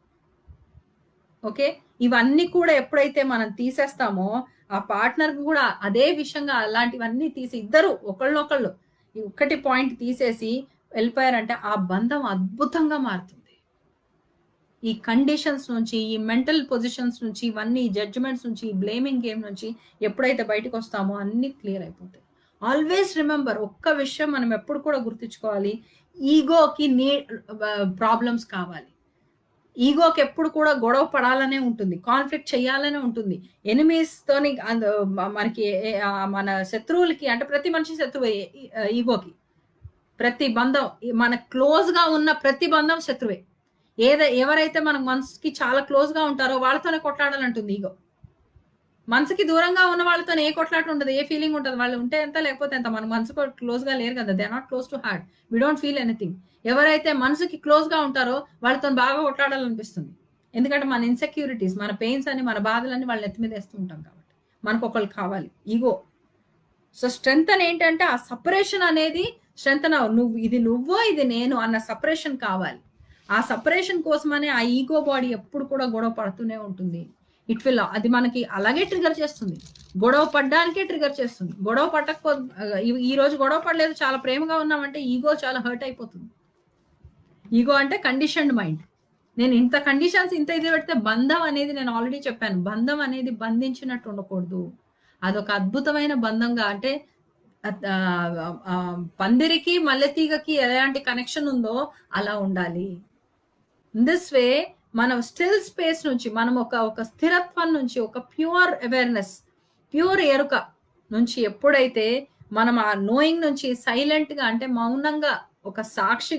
Speaker 1: ఓకే ఇవన్నీ కూడా ఎప్పుడైతే మనం తీసేస్తామో ఆ పార్ట్నర్ కూడా అదే విషయంగా అలాంటివన్నీ తీసి ఇద్దరు ఒకళ్ళొకళ్ళు ఈ ఒక్కటి పాయింట్ తీసేసి వెళ్ళిపోయారంటే ఆ బంధం అద్భుతంగా మారుతుంది ఈ కండిషన్స్ నుంచి ఈ మెంటల్ పొజిషన్స్ నుంచి ఇవన్నీ జడ్జిమెంట్స్ నుంచి ఈ బ్లేమింగ్ గేమ్ నుంచి ఎప్పుడైతే బయటకు వస్తామో అన్ని క్లియర్ అయిపోతాయి ఆల్వేస్ రిమెంబర్ ఒక్క విషయం మనం ఎప్పుడు కూడా గుర్తుంచుకోవాలి ఈగోకి నీ ప్రాబ్లమ్స్ కావాలి ఈగోకి ఎప్పుడు కూడా గొడవ పడాలనే ఉంటుంది కాన్ఫ్లిక్ట్ చేయాలనే ఉంటుంది ఎనిమీస్ తోని అంద- మ- మనకి ఏ- ఆ మన శత్రువులకి అంటే ప్రతి మనిషి శత్రువు ఈగోకి ప్రతి బంధం ఈ మన క్లోజ్ గా ఉన్న ప్రతి బంధం శత్రువే ఏద ఎవరైతే మన మనసుకి చాలా క్లోజ్ గా ఉంటారో వాళ్ళతోనే కొట్లాడాలంటుంది ఈగో మనసుకి దూరంగా ఉన్న వాళ్ళతో ఏ కొట్లాట ఉండదు ఏ ఫీలింగ్ ఉంటుంది వాళ్ళు ఉంటే ఎంత లేకపోతే ఎంత మన మనసుకు క్లోజ్ గా లేరు కదా they not close to heart we don't feel anything ఎవరైతే మనసుకి క్లోజ్ గా ఉంటారో వాళ్ళతో బాగా కొట్లాడాలనిపిస్తుంది ఎందుకంటే మన ఇన్సెక్యూరిటీస్ మన పెయిన్స్ అని మన బాధలన్నీ వాళ్ళ ఎత్తి మీద వేస్తూ ఉంటాం కాబట్టి మనకు ఒకళ్ళు కావాలి ఈగో సో స్ట్రెంగ్త్ అని ఏంటంటే ఆ సపరేషన్ అనేది స్ట్రెంగ్త్ నువ్వు ఇది నువ్వో ఇది నేను అన్న సపరేషన్ కావాలి ఆ సపరేషన్ కోసమనే ఆ ఈగో బాడీ ఎప్పుడు కూడా గొడవ పడుతూనే ఉంటుంది ఇట్ విల్ అది మనకి అలాగే ట్రిగర్ చేస్తుంది గొడవ పడ్డానికే ట్రిగర్ చేస్తుంది గొడవ పట్టకపో ఈ- ఈ రోజు గొడవ పడలేదు చాలా ప్రేమగా ఉన్నామంటే ఈగో చాలా హర్ట్ అయిపోతుంది ఈగో అంటే కండిషన్డ్ మైండ్ నేను ఇంత కండిషన్స్ ఇంత ఇది పెడితే బంధం అనేది నేను ఆల్రెడీ చెప్పాను బంధం అనేది బంధించినట్టు ఉండకూడదు అదొక అద్భుతమైన బంధంగా అంటే ఆ, ఆ, పందిరికి మల్లెతీగకి ఎలాంటి కనెక్షన్ ఉందో అలా ఉండాలి దిస్ వే మనం స్టిల్ స్పేస్ నుంచి మనం ఒక ఒక స్థిరత్వం నుంచి ఒక ప్యూర్ అవేర్నెస్ ప్యూర్ ఎరుక నుంచి ఎప్పుడైతే మనం ఆ నోయింగ్ నుంచి సైలెంట్ గా అంటే మౌనంగా ఒక సాక్షిగా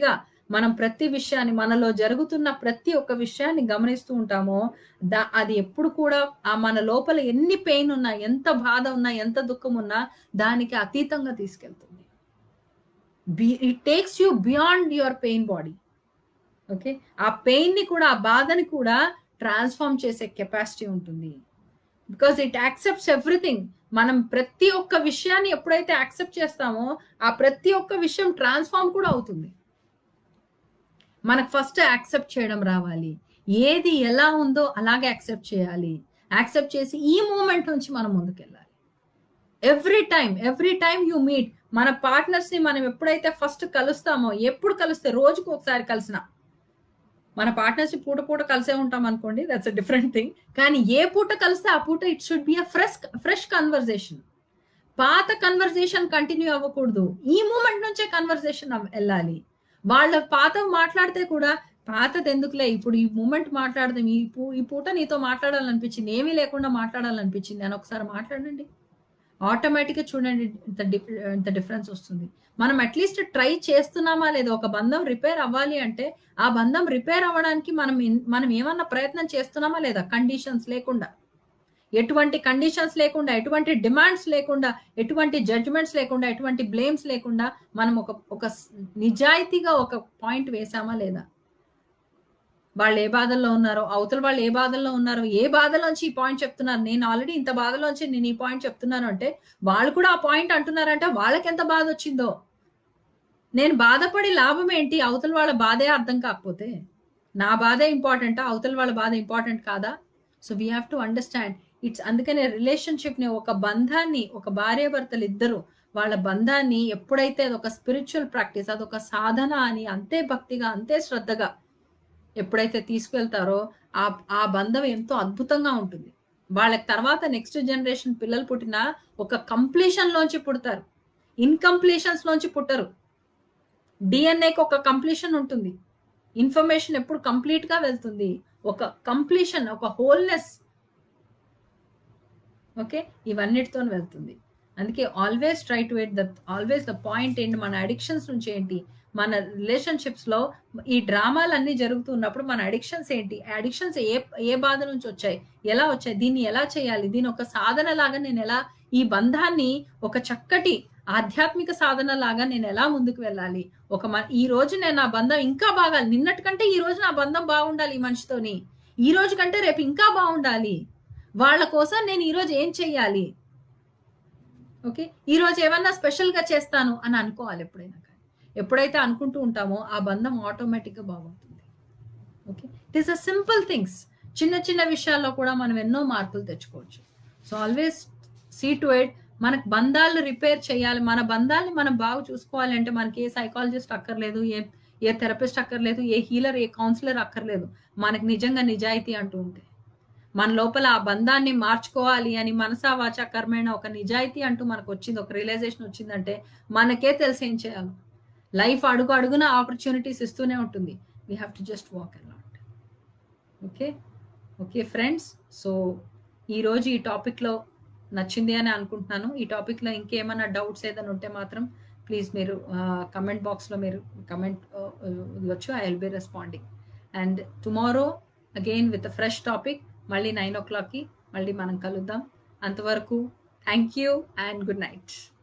Speaker 1: మనం ప్రతి విషయాన్ని మనలో జరుగుతున్న ప్రతి ఒక్క విషయాన్ని గమనిస్తూ ఉంటామో దా అది ఎప్పుడు కూడా ఆ మన లోపల ఎన్ని పెయిన్ ఉన్నా ఎంత బాధ ఉన్నా ఎంత దుఃఖం ఉన్నా దానికి అతీతంగా తీసుకెళ్తుంది it takes you beyond your pain body okay ఆ పెయిన్ ని కూడా ఆ బాధని కూడా ట్రాన్స్ఫార్మ్ చేసే కెపాసిటీ ఉంటుంది బికాస్ ఇట్ యాక్సెప్ట్స్ ఎవ్రీథింగ్ మనం ప్రతి ఒక్క విషయాన్ని ఎప్పుడైతే యాక్సెప్ట్ చేస్తామో ఆ ప్రతి ఒక్క విషయం ట్రాన్స్ఫార్మ్ కూడా అవుతుంది మనకు ఫస్ట్ యాక్సెప్ట్ చేయడం రావాలి ఏది ఎలా ఉందో అలాగే యాక్సెప్ట్ చేయాలి యాక్సెప్ట్ చేసి ఈ మూమెంట్ నుంచి మనం ముందుకెళ్ళాలి every time every time you meet మన పార్ట్నర్స్ ని మనం ఎప్పుడైతే ఫస్ట్ కలుస్తామో ఎప్పుడు కలిస్తే రోజుకు ఒకసారి కలిసినా మన పార్ట్నర్స్ పూట పూట కలిసే ఉంటాం అనుకోండి దట్స్ అ డిఫరెంట్ థింగ్ కానీ ఏ పూట కలిస్తే ఆ పూట it should be a fresh fresh conversation పాత కన్వర్జేషన్ కంటిన్యూ అవ్వకూడదు ఈ మూమెంట్ నుంచే కన్వర్జేషన్ వెళ్ళాలి వాళ్ళ పాత మాట్లాడితే కూడా పాతది ఎందుకులే ఇప్పుడు ఈ మూమెంట్ మాట్లాడదాం ఈ పూ ఈ పూట నీతో మాట్లాడాలనిపించింది ఏమీ లేకుండా మాట్లాడాలనిపించింది అని ఒకసారి మాట్లాడండి ఆటోమేటిక్గా చూడండి ఇంత ఇంత డిఫరెన్స్ వస్తుంది మనం అట్లీస్ట్ ట్రై చేస్తున్నామా లేదా ఒక బంధం రిపేర్ అవ్వాలి అంటే ఆ బంధం రిపేర్ అవ్వడానికి మనం మనం ఏమన్నా ప్రయత్నం చేస్తున్నామా లేదా కండిషన్స్ లేకుండా ఎటువంటి కండిషన్స్ లేకుండా ఎటువంటి డిమాండ్స్ లేకుండా ఎటువంటి జడ్జ్మెంట్స్ లేకుండా ఎటువంటి బ్లేమ్స్ లేకుండా మనం ఒక ఒక నిజాయితీగా ఒక పాయింట్ వేసామా లేదా వాళ్ళు ఏ బాధల్లో ఉన్నారో అవతల వాళ్ళు ఏ బాధల్లో ఉన్నారో ఏ బాధలోంచి ఈ పాయింట్ చెప్తున్నారు నేను ఆల్రెడీ ఇంత బాధలోంచి నేను ఈ పాయింట్ చెప్తున్నాను అంటే వాళ్ళు కూడా ఆ పాయింట్ అంటున్నారంటే వాళ్ళకి ఎంత బాధ వచ్చిందో నేను బాధపడి లాభం ఏంటి అవతల వాళ్ళ బాధే అర్థం కాకపోతే నా బాధే ఇంపార్టెంటా అవతల వాళ్ళ బాధ ఇంపార్టెంట్ కాదా so we have to understand it's అందుకనే రిలేషన్షిప్ ని ఒక బంధాన్ని ఒక భార్యాభర్తలు ఇద్దరు వాళ్ళ బంధాన్ని ఎప్పుడైతే అది ఒక స్పిరిచువల్ ప్రాక్టీస్ అదొక సాధన అని అంతే భక్తిగా అంతే శ్రద్ధగా ఎప్పుడైతే తీసుకెళ్తారో ఆ ఆ బంధం ఎంతో అద్భుతంగా ఉంటుంది వాళ్ళకి తర్వాత నెక్స్ట్ జనరేషన్ పిల్లలు పుట్టిన ఒక కంప్లీషన్ లోంచి పుడతారు ఇన్కంప్లీషన్స్ లోంచి పుట్టరు డిఎన్ఏకి ఒక కంప్లీషన్ ఉంటుంది ఇన్ఫర్మేషన్ ఎప్పుడు కంప్లీట్ గా వెళ్తుంది ఒక కంప్లీషన్ ఒక హోల్నెస్ ఓకే ఇవన్నిటితో వెళ్తుంది అందుకే always try to at the always the point ఏంటి మన అడిక్షన్స్ నుంచి ఏంటి మన రిలేషన్షిప్స్ లో ఈ డ్రామాలన్నీ జరుగుతున్నప్పుడు మన అడిక్షన్స్ ఏంటి అడిక్షన్స్ ఏ ఏ బాధ నుంచి వచ్చాయి ఎలా వచ్చాయి దీన్ని ఎలా చేయాలి దీని ఒక సాధన లాగా నేను ఎలా ఈ బంధాన్ని ఒక చక్కటి ఆధ్యాత్మిక సాధన లాగా నేను ఎలా ముందుకు వెళ్ళాలి ఒక ఈ రోజు నేను నా బంధం ఇంకా బాగా నిన్నటి కంటే ఈ రోజు నా బంధం బాగుండాలి ఈ మనిషితోని ఈ రోజు కంటే రేపు ఇంకా బాగుండాలి వాళ్ళ కోసం నేను ఈ రోజు ఏం చెయ్యాలి ఓకే ఈ రోజు ఏమన్నా స్పెషల్ గా చేస్తాను అని అనుకోవాలి ఎప్పుడైనా కానీ ఎప్పుడైతే అనుకుంటూ ఉంటామో ఆ బంధం ఆటోమేటిక్ గా బాగుంటుంది okay it is a simple things చిన్న చిన్న విషయాల్లో కూడా మనం ఎన్నో మార్పులు తెచ్చుకోవచ్చు so always see to it మనకు బంధాలు రిపేర్ చేయాలి మన బంధాలని మనం బాగా చూసుకోవాలి అంటే మనకి ఏ సైకాలజిస్ట్ అక్కర్లేదు ఏ ఏ థెరపిస్ట్ అక్కర్లేదు ఏ హీలర్ ఏ కౌన్సిలర్ అక్కర్లేదు మనకు నిజంగా నిజాయితీ అంటూ ఉంటే మన లోపల ఆ బంధాన్ని మార్చుకోవాలి అని మనసా వాచ కర్మైన ఒక నిజాయితీ అంటూ మనకు వచ్చింది ఒక రియలైజేషన్ వచ్చిందంటే మనకే తెలిసి ఏం చేయాలి లైఫ్ అడుగు అడుగున ఆపర్చునిటీస్ ఇస్తూనే ఉంటుంది we have to just walk a lot okay okay friends so ఈరోజు ఈ టాపిక్లో నచ్చింది అని అనుకుంటున్నాను ఈ టాపిక్లో ఇంకేమైనా డౌట్స్ ఏదైనా ఉంటే మాత్రం ప్లీజ్ మీరు కమెంట్ బాక్స్లో మీరు కమెంట్ ఇవ్వచ్చు I will be responding and tomorrow again with fresh topic మళ్ళీ నైన్ ఓ క్లాక్కి మళ్ళీ మనం కలుద్దాం అంతవరకు thank you and good night